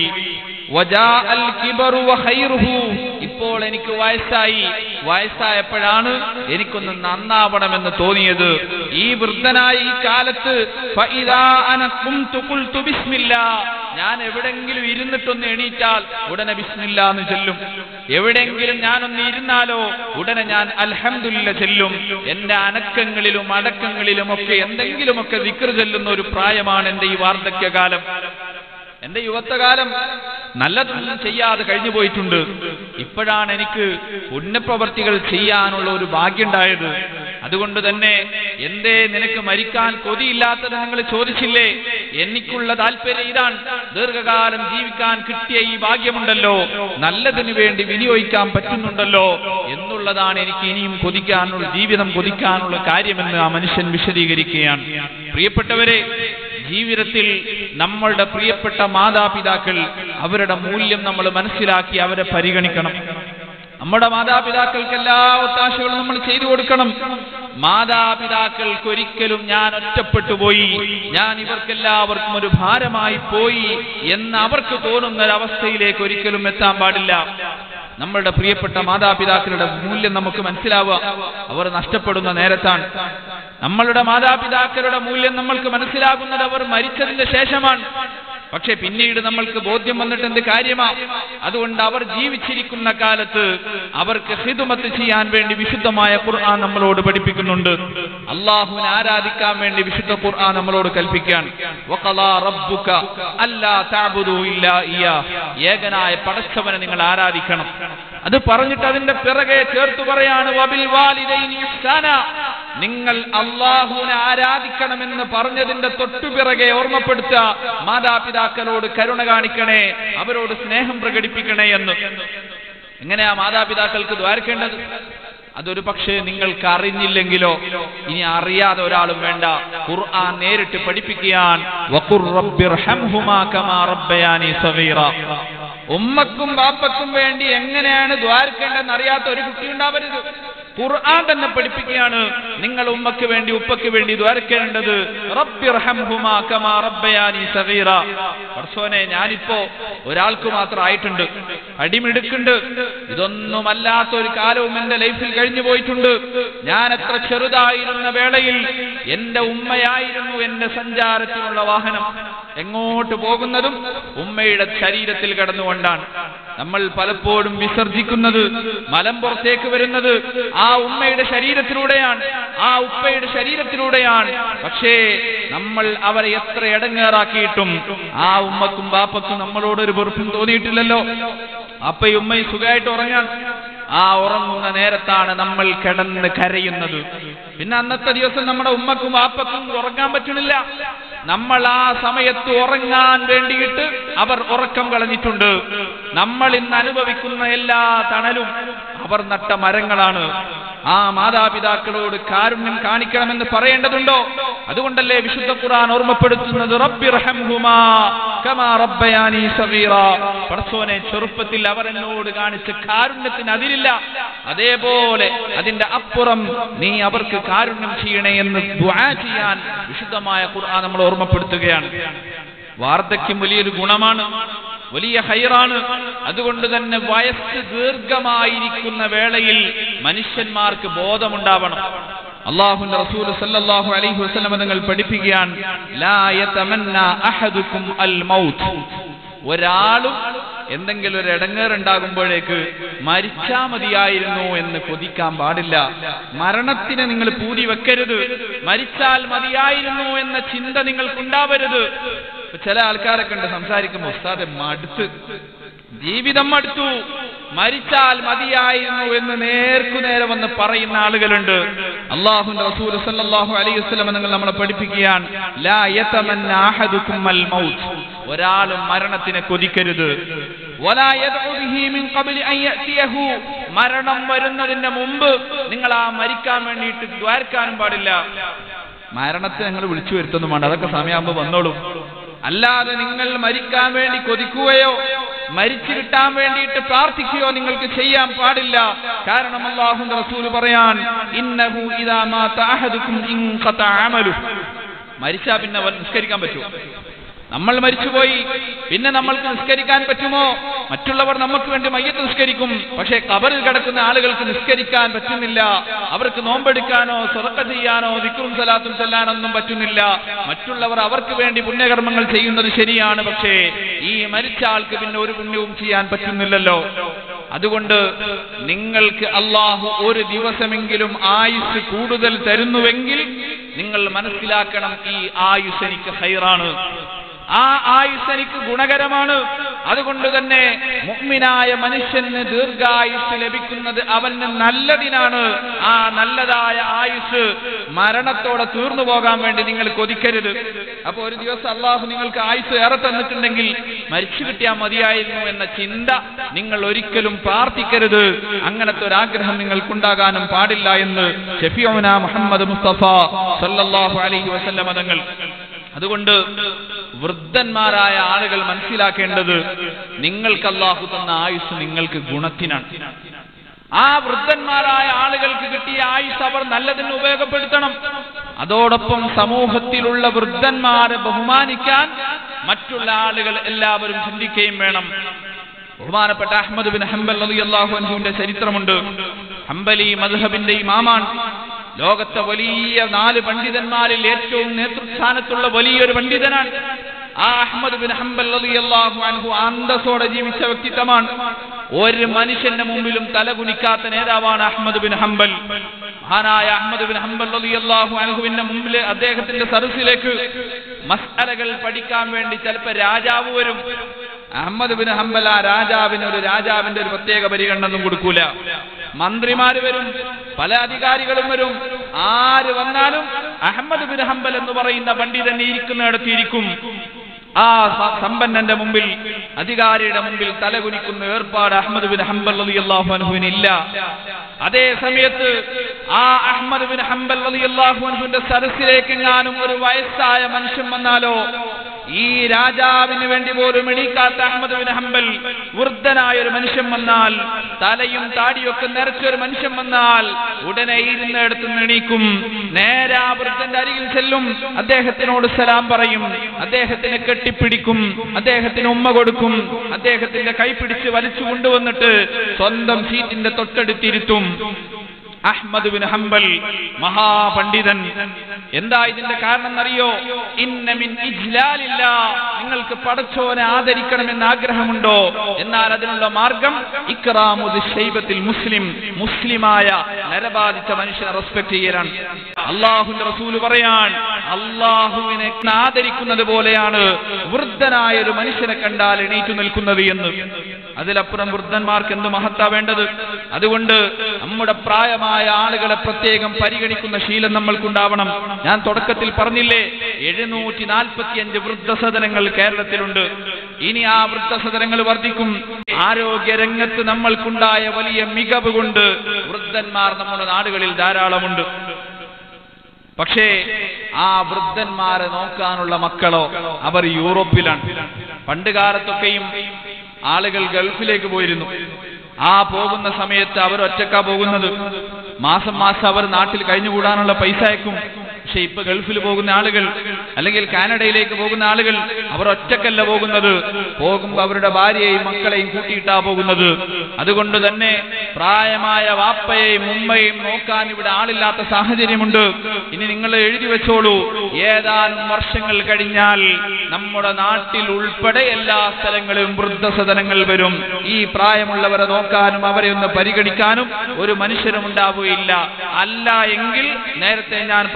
വജാഅൽ കിബറു വഖൈറുഹു. ഇപ്പോൾ എനിക്ക് വയസ്സായി വയസ്സായപ്പോഴാണ് എനിക്കൊന്ന് നന്നാവണമെന്ന് തോന്നിയത് ഈ വൃദ്ധനായ ഈ കാലത്ത് ഫഇദാ അന ഖുംതു ഖുൽതു ബിസ്മില്ലാ. ഞാൻ എവിടെങ്കിലും ഇരുന്നിട്ടൊന്ന് എണീറ്റാൽ ഉടനെ ബിസ്മില്ല എന്ന് ചൊല്ലും എവിടെങ്കിലും ഞാനൊന്ന് ഇരുന്നാലോ ഉടനെ ഞാൻ അൽഹംദുലില്ല ചെല്ലും എന്റെ അനക്കങ്ങളിലും അടക്കങ്ങളിലും ഒക്കെ എന്തെങ്കിലുമൊക്കെ വിക്ർ ചെല്ലുന്ന ഒരു പ്രായമാണ് എന്റെ ഈ വാർദ്ധക്യകാലം എന്റെ യുവത്വകാലം നല്ലതൊന്നും ചെയ്യാതെ കഴിഞ്ഞു പോയിട്ടുണ്ട് ഇപ്പോഴാണ് എനിക്ക് പുണ്യപ്രവർത്തികൾ ചെയ്യാനുള്ള ഒരു ഭാഗ്യമുണ്ടായത് അതുകൊണ്ട് തന്നെ എന്തേ നിനക്ക് മരിക്കാൻ കൊതിയില്ലാത്തത് നിങ്ങൾ ചോദിച്ചില്ലേ എനിക്കുള്ള താല്പര്യം ഇതാണ് ദീർഘകാലം ജീവിക്കാൻ കിട്ടിയ ഈ ഭാഗ്യമുണ്ടല്ലോ നല്ലതിന് വേണ്ടി വിനിയോഗിക്കാൻ പറ്റുന്നുണ്ടല്ലോ എന്നുള്ളതാണ് എനിക്ക് ഇനിയും കൊതിക്കാനുള്ള ജീവിതം കൊതിക്കാനുള്ള കാര്യമെന്ന് ആ മനുഷ്യൻ വിശദീകരിക്കുകയാണ് പ്രിയപ്പെട്ടവരെ ജീവിതത്തിൽ നമ്മളുടെ പ്രിയപ്പെട്ട മാതാപിതാക്കൾ അവരുടെ മൂല്യം നമ്മൾ മനസ്സിലാക്കി അവരെ പരിഗണിക്കണം നമ്മുടെ മാതാപിതാക്കൾക്ക് എല്ലാ ഒത്താശകളും നമ്മൾ ചെയ്തു കൊടുക്കണം മാതാപിതാക്കൾക്ക് ഒരിക്കലും ഞാൻ ഒറ്റപ്പെട്ടു പോയി ഞാൻ ഇവർക്കെല്ലാവർക്കും ഒരു ഭാരമായി പോയി എന്ന് അവർക്ക് തോന്നുന്ന ഒരവസ്ഥയിലേക്ക് ഒരിക്കലും എത്താൻ പാടില്ല നമ്മളുടെ പ്രിയപ്പെട്ട മാതാപിതാക്കളുടെ മൂല്യം നമുക്ക് മനസ്സിലാവുക അവർ നഷ്ടപ്പെടുന്ന നേരത്താണ് നമ്മളുടെ മാതാപിതാക്കളുടെ മൂല്യം നമ്മൾക്ക് മനസ്സിലാകുന്നത് അവർ മരിച്ചതിന്റെ ശേഷമാണ് പക്ഷെ പിന്നീട് നമ്മൾക്ക് ബോധ്യം വന്നിട്ട് എന്ത് കാര്യമാ അതുകൊണ്ട് അവർ ജീവിച്ചിരിക്കുന്ന കാലത്ത് അവർക്ക് ഹിതുമത്ത് ചെയ്യാൻ വേണ്ടി വിശുദ്ധമായ ഖുർആൻ നമ്മളോട് പഠിപ്പിക്കുന്നുണ്ട് അള്ളാഹുവിനെ ആരാധിക്കാൻ വേണ്ടി വിശുദ്ധ ഖുർആൻ നമ്മളോട് കൽപ്പിക്കാൻ വഖളാ റബ്ബുക അല്ലാ തഅബുദു ഇല്ലാ ഇയ്യാ ഏകനായ പടച്ചവനെ നിങ്ങൾ ആരാധിക്കണം അത് പറഞ്ഞിട്ട് അതിന്റെ പിറകെ ചേർത്ത് പറയാണ് വബിൽ വാലിദൈനി ഇഹ്സാന നിങ്ങൾ അള്ളാഹുവിനെ ആരാധിക്കണമെന്ന് പറഞ്ഞതിന്റെ തൊട്ടുപിറകെ ഓർമ്മപ്പെടുത്തുക മാതാപിതാക്കളോട് കരുണ കാണിക്കണേ അവരോട് സ്നേഹം പ്രകടിപ്പിക്കണേ എന്ന് എങ്ങനെയാ മാതാപിതാക്കൾക്ക് ദ്വാരക്കേണ്ടത് അതൊരു പക്ഷേ നിങ്ങൾക്ക് അറിഞ്ഞില്ലെങ്കിലോ ഇനി അറിയാതെ ഒരാളും വേണ്ട ഖുർആൻ നേരിട്ട് പഠിപ്പിക്കാൻ വഖുർ റബ്ബിർഹംഹുമാ കമാ റബ്ബയാനി സഗീറ ഉമ്മക്കും ബാപ്പക്കും വേണ്ടി എങ്ങനെയാണ് ദ്വാരക്കേണ്ടതെന്ന് അറിയാത്ത ഒരു കുട്ടി ഉണ്ടാവരുത് ഖുർആൻ തന്നെ പഠിപ്പിക്കുകയാണ് നിങ്ങൾ ഉമ്മക്ക് വേണ്ടി ഉപ്പക്ക് വേണ്ടി ദ്വാരക്കേണ്ടത് റബ്ബിർഹംഹുമാ കമാ റബ്ബയാനി സഗീറ പർസോനെ ഞാനിപ്പോ ഒരാൾക്ക് മാത്രം ആയിട്ടുണ്ട് അടിമിടുക്കുണ്ട് ഇതൊന്നുമല്ലാത്ത ഒരു കാലവും എന്റെ ലൈഫിൽ കഴിഞ്ഞു പോയിട്ടുണ്ട് ഞാൻ എത്ര ചെറുതായിരുന്ന വേളയിൽ എന്റെ ഉമ്മയായിരുന്നു എന്റെ സഞ്ചാരത്തിനുള്ള വാഹനം എങ്ങോട്ട് പോകുന്നതും ഉമ്മയുടെ ശരീരത്തിൽ കിടന്നുകൊണ്ടാണ് നമ്മൾ പലപ്പോഴും വിസർജിക്കുന്നത് മലം പുറത്തേക്ക് വരുന്നത് ആ ഉമ്മയുടെ ശരീരത്തിലൂടെയാണ് ആ ഉപ്പയുടെ ശരീരത്തിലൂടെയാണ് പക്ഷേ നമ്മൾ അവരെ എത്ര ഇടങ്ങേറാക്കിയിട്ടും ആ ഉമ്മക്കും ബാപ്പക്കും നമ്മളോടൊരു വെറുപ്പും തോന്നിയിട്ടില്ലല്ലോ അപ്പയും ഉമ്മയും സുഖമായിട്ട് ഉറങ്ങാൻ ആ ഉറങ്ങുന്ന നേരത്താണ് നമ്മൾ കിടന്ന് കരയുന്നത് പിന്നെ അന്നത്തെ ദിവസം നമ്മുടെ ഉമ്മക്കും വാപ്പക്കും ഉറങ്ങാൻ പറ്റണില്ല നമ്മൾ ആ സമയത്ത് ഉറങ്ങാൻ വേണ്ടിയിട്ട് അവർ ഉറക്കം കളഞ്ഞിട്ടുണ്ട് നമ്മൾ ഇന്ന് അനുഭവിക്കുന്ന എല്ലാ തണലും അവർ നട്ട മരങ്ങളാണ് ആ മാതാപിതാക്കളോട് കാരുണ്യം കാണിക്കണമെന്ന് പറയേണ്ടതുണ്ടോ അതുകൊണ്ടല്ലേ വിശുദ്ധ ഖുർആൻ ഓർമ്മപ്പെടുത്തുന്നത് റബ്ബിർഹംഹുമാ കമാ റബ്ബയാനി സഗീറ പടച്ചോനെ ചെറുപ്പത്തിൽ അവർ എന്നോട് കാണിച്ച കാരുണ്യത്തിന് അതിരില്ല അതേപോലെ അതിന്റെ അപ്പുറം നീ അവർക്ക് കാരുണ്യം ചെയ്യണേ എന്ന് ദുആ ചെയ്യാൻ വിശുദ്ധമായ ഖുർആൻ നമ്മൾ ഓർമ്മപ്പെടുത്തുകയാണ് വാർദ്ധക്യം വലിയൊരു ഗുണമാണ് വലിയ ഹൈറാണ് അതുകൊണ്ട് തന്നെ വയസ്സ് ദീർഘമായിരിക്കുന്ന വേളയിൽ മനുഷ്യന്മാർക്ക് ബോധമുണ്ടാവണം അള്ളാഹുന്റെ റസൂൽ സല്ലല്ലാഹു അലൈഹി വസല്ലം നിങ്ങൾ പഠിപ്പിക്കുകയാണ് ലാ യതമന്ന അഹദുക്കും അൽ മൗത്ത് ഒരാളും എന്തെങ്കിലും ഒരു ഇടങ്ങേറുണ്ടാകുമ്പോഴേക്ക് മരിച്ചാ മതിയായിരുന്നു എന്ന് കൊതിക്കാൻ പാടില്ല മരണത്തിന് നിങ്ങൾ പൂതി വെക്കരുത് മരിച്ചാൽ മതിയായിരുന്നു എന്ന ചിന്ത നിങ്ങൾക്കുണ്ടാവരുത് ഇപ്പൊ ചില ആൾക്കാരൊക്കെ ഉണ്ട് സംസാരിക്കുമ്പോൾ ഉസ്താദെ മടുത്ത് ജീവിതം മടുത്തു മരിച്ചാൽ മതിയായിരുന്നു എന്ന് നേർക്കുനേരെ വന്ന് പറയുന്ന ആളുകളുണ്ട് അള്ളാഹുന്റെ റസൂൽ സല്ലല്ലാഹു അലൈഹി വസല്ലം നിങ്ങൾ നമ്മളെ പഠിപ്പിക്കുകയാണ് ലാ യതമന്ന അഹദുക്കും അൽ മൗത്ത് ഒരാളും മരണത്തിനെ കൊതിക്കരുത് വലാ യദ്ഉ ബിഹി മിൻ ഖബ്ലി അൻ യഅതിയഹു മരണം വരുന്നതിന് മുമ്പ് നിങ്ങൾ ആ മരിക്കാൻ വേണ്ടിയിട്ട് ദ്വാരക്കാനും പാടില്ല മരണത്തെ നിങ്ങൾ വിളിച്ചു വരുത്തൊന്നും വേണ്ട അതൊക്കെ സമയമാകുമ്പോൾ വന്നോളും അല്ലാതെ നിങ്ങൾ മരിക്കാൻ വേണ്ടി കൊതിക്കുകയോ മരിച്ചു കിട്ടാൻ വേണ്ടിയിട്ട് പ്രാർത്ഥിക്കുകയോ നിങ്ങൾക്ക് ചെയ്യാൻ പാടില്ല കാരണം അള്ളാഹുന്റെ റസൂൽ പറയാൻ ഇന്നഹു ഇദാ മാത അഹദുക്കും ഇൻഖത അമലു മരിച്ചാ പിന്നെ അവൻ നിസ്കരിക്കാൻ പറ്റുമോ നമ്മൾ മരിച്ചുപോയി പിന്നെ നമ്മൾക്ക് നിസ്കരിക്കാൻ പറ്റുമോ മറ്റുള്ളവർ നമുക്ക് വേണ്ടി മയ്യത്ത് നിസ്കരിക്കും പക്ഷേ കബറിൽ കിടക്കുന്ന ആളുകൾക്ക് നിസ്കരിക്കാൻ പറ്റുന്നില്ല അവർക്ക് നോമ്പെടുക്കാനോ സ്വതക്ക ചെയ്യാനോ ദിക്റും സലാത്തും ചെല്ലാനൊന്നും പറ്റുന്നില്ല മറ്റുള്ളവർ അവർക്ക് വേണ്ടി പുണ്യകർമ്മങ്ങൾ ചെയ്യുന്നത് ശരിയാണ് പക്ഷേ ഈ മരിച്ച ആൾക്ക് പിന്നെ ഒരു പുണ്യവും ചെയ്യാൻ പറ്റുന്നില്ലല്ലോ അതുകൊണ്ട് നിങ്ങൾക്ക് അള്ളാഹു ഒരു ദിവസമെങ്കിലും ആയുസ് കൂടുതൽ തരുന്നുവെങ്കിൽ നിങ്ങൾ മനസ്സിലാക്കണം ഈ ആയുസ് എനിക്ക് ഹൈറാണ് ആ ആയുസ് എനിക്ക് ഗുണകരമാണ് അതുകൊണ്ട് തന്നെ മുഗ്മിനായ മനുഷ്യന് ദീർഘായുസ് ലഭിക്കുന്നത് അവന് നല്ലതിനാണ് ആ നല്ലതായ ആയുസ് മരണത്തോടെ തീർന്നു പോകാൻ വേണ്ടി നിങ്ങൾ കൊതിക്കരുത് അപ്പൊ ഒരു ദിവസം അള്ളാഹു നിങ്ങൾക്ക് ആയുസ് ഏറെ തന്നിട്ടുണ്ടെങ്കിൽ മരിച്ചു കിട്ടിയാൽ മതിയായിരുന്നു എന്ന ചിന്ത നിങ്ങൾ ഒരിക്കലും പ്രാർത്ഥിക്കരുത് അങ്ങനത്തെ ഒരു ആഗ്രഹം നിങ്ങൾക്കുണ്ടാകാനും പാടില്ല എന്ന് ഷെഫിയോന മുഹമ്മദ് മുസ്തഫ സല്ലല്ലാഹു അലൈഹി വസല്ലമ തങ്ങൾ അതുകൊണ്ട് വൃദ്ധന്മാരായ ആളുകൾ മനസ്സിലാക്കേണ്ടത് നിങ്ങൾക്ക് അള്ളാഹു തന്ന ആയുസ് നിങ്ങൾക്ക് ഗുണത്തിനാണ് ആ വൃദ്ധന്മാരായ ആളുകൾക്ക് കിട്ടിയ ആയുസ് അവർ നല്ലതിന് ഉപയോഗപ്പെടുത്തണം അതോടൊപ്പം സമൂഹത്തിലുള്ള വൃദ്ധന്മാരെ ബഹുമാനിക്കാൻ മറ്റുള്ള ആളുകൾ എല്ലാവരും ചിന്തിക്കുകയും വേണം ബഹുമാനപ്പെട്ട അഹമ്മദ് ബിൻ ഹംബൽ അള്ളാഹു അൻഹുവിന്റെ ചരിത്രമുണ്ട് ഹംബലി മദ്ഹബിന്റെ ഇമാമാണ് ലോകത്തെ വലിയ നാല് പണ്ഡിതന്മാരിൽ ഏറ്റവും നേതൃസ്ഥാനത്തുള്ള വലിയൊരു പണ്ഡിതനാണ് ആ അഹമ്മദ് ബിൻ ഹംബൽ റളിയല്ലാഹു അൻഹു അന്തസ്സോടെ ജീവിച്ച വ്യക്തിത്വമാണ് ഒരു മനുഷ്യന്റെ മുമ്പിലും തലകുനിക്കാത്ത നേതാവാണ് അഹമ്മദ് ബിൻ ഹംബൽ മഹാനായ അഹമ്മദ് ബിൻ ഹംബൽ റളിയല്ലാഹു അൻഹുവിന്റെ മുമ്പിൽ അദ്ദേഹത്തിന്റെ സദസ്സിലേക്ക് മസ്അലകൾ പഠിക്കാൻ വേണ്ടി ചിലപ്പോൾ രാജാവ് വരും അഹമ്മദ് ബിൻ ഹംബൽ ആ രാജാവിന് ഒരു രാജാവിന്റെ ഒരു പ്രത്യേക പരിഗണന ഒന്നും കൊടുക്കൂല മന്ത്രിമാര് വരും പല അധികാരികളും വരും ആര് വന്നാലും അഹമ്മദ് ബിൻ ഹംബൽ എന്ന് പറയുന്ന പണ്ഡിതൻ ഇരിക്കുന്നിടത്ത് ഇരിക്കും ആ സ- സമ്പന്നന്റെ മുമ്പിൽ അധികാരിയുടെ മുമ്പിൽ തലകുനിക്കുന്ന ഏർപ്പാട് അഹമ്മദ് ബിൻ ഹംബൽ റളിയല്ലാഹു അൻഹുവിന് ഇല്ല അതേ സമയത്ത് ആ അഹമ്മദ് ബിൻ ഹംബൽ റളിയല്ലാഹു അൻഹുവിന്റെ സദസ്സിലേക്ക് എങ്ങാനും ഒരു വയസ്സായ മനുഷ്യൻ വന്നാലോ ഈ രാജാവിന് വേണ്ടി പോലും എണീക്കാത്ത അഹമ്മദ് ബിൻ ഹംബൽ വൃദ്ധനായ ഒരു മനുഷ്യൻ വന്നാൽ തലയും താടിയൊക്കെ നിറച്ചൊരു മനുഷ്യൻ വന്നാൽ ഉടനെ ഇരുന്നിടത്ത് നിന്ന് എണീക്കും നേരെ ആ വൃദ്ധന്റെ അരികിൽ ചെല്ലും അദ്ദേഹത്തിനോട് സലാം പറയും അദ്ദേഹത്തിനെ കെട്ടിപ്പിടിക്കും അദ്ദേഹത്തിന് ഉമ്മ കൊടുക്കും അദ്ദേഹത്തിന്റെ കൈ പിടിച്ച് വലിച്ചു കൊണ്ടുവന്നിട്ട് സ്വന്തം സീറ്റിന്റെ തൊട്ടടുത്തിരുത്തും അഹ്മദ് ബിൻ ഹംബൽ മഹാപണ്ഡിതൻ എന്താ ഇതിന്റെ കാരണം എന്നറിയോ ഇന്ന മിൻ ഇജ്ലാലില്ല നിങ്ങൾക്ക് പടച്ചോനെ ആദരിക്കണമെന്ന് ആഗ്രഹമുണ്ടോ എന്നാൽ അതിനുള്ള മാർഗം ഇക്റാമുദ് ശൈബത്തിൽ മുസ്ലിം മുസ്ലിമായ നരബാധിച്ച മനുഷ്യനെ റെസ്പെക്ട് ചെയ്യലാണ് അള്ളാഹുന്റെ റസൂല് പറയാൻ അള്ളാഹുവിനെ ആദരിക്കുന്നത് പോലെയാണ് വൃദ്ധനായ ഒരു മനുഷ്യനെ കണ്ടാൽ എണീറ്റു നിൽക്കുന്നത് എന്ന് അതിലപ്പുറം വൃദ്ധന്മാർക്ക് എന്ത് മഹത്താ വേണ്ടത് അതുകൊണ്ട് നമ്മുടെ പ്രായമായ ആളുകളെ പ്രത്യേകം പരിഗണിക്കുന്ന ശീലം നമ്മൾക്കുണ്ടാവണം ഞാൻ തുടക്കത്തിൽ പറഞ്ഞില്ലേ എഴുന്നൂറ്റി നാൽപ്പത്തിയഞ്ച് വൃദ്ധസദനങ്ങൾ കേരളത്തിലുണ്ട് ഇനി ആ വൃദ്ധസദനങ്ങൾ വർദ്ധിക്കും ആരോഗ്യ രംഗത്ത് നമ്മൾക്കുണ്ടായ വലിയ മികവ് കൊണ്ട് വൃദ്ധന്മാർ നമ്മുടെ നാടുകളിൽ ധാരാളമുണ്ട് പക്ഷേ ആ വൃദ്ധന്മാരെ നോക്കാനുള്ള മക്കളോ അവർ യൂറോപ്പിലാണ് പണ്ട് കാലത്തൊക്കെയും ആളുകൾ ഗൾഫിലേക്ക് പോയിരുന്നു ആ പോകുന്ന സമയത്ത് അവർ ഒറ്റക്കാ പോകുന്നത് മാസം മാസം അവർ നാട്ടിൽ കഴിഞ്ഞുകൂടാനുള്ള പൈസ അയക്കും പക്ഷെ ഇപ്പൊ ഗൾഫിൽ പോകുന്ന ആളുകൾ അല്ലെങ്കിൽ കാനഡയിലേക്ക് പോകുന്ന ആളുകൾ അവർ ഒറ്റക്കല്ല പോകുന്നത് പോകുമ്പോൾ അവരുടെ ഭാര്യയെയും മക്കളെയും കൂട്ടിയിട്ടാ പോകുന്നത് അതുകൊണ്ട് തന്നെ പ്രായമായ വാപ്പയെയും ഉമ്മയെയും നോക്കാൻ ഇവിടെ ആളില്ലാത്ത സാഹചര്യമുണ്ട് ഇനി നിങ്ങൾ എഴുതി വെച്ചോളൂ ഏതാനും വർഷങ്ങൾ കഴിഞ്ഞാൽ നമ്മുടെ നാട്ടിൽ ഉൾപ്പെടെ എല്ലാ സ്ഥലങ്ങളിലും വൃദ്ധസദനങ്ങൾ വരും ഈ പ്രായമുള്ളവരെ നോക്കാനും അവരെ ഒന്ന് പരിഗണിക്കാനും ഒരു മനുഷ്യരും ഉണ്ടാവുകയില്ല അല്ല എങ്കിൽ നേരത്തെ ഞാൻ പറഞ്ഞ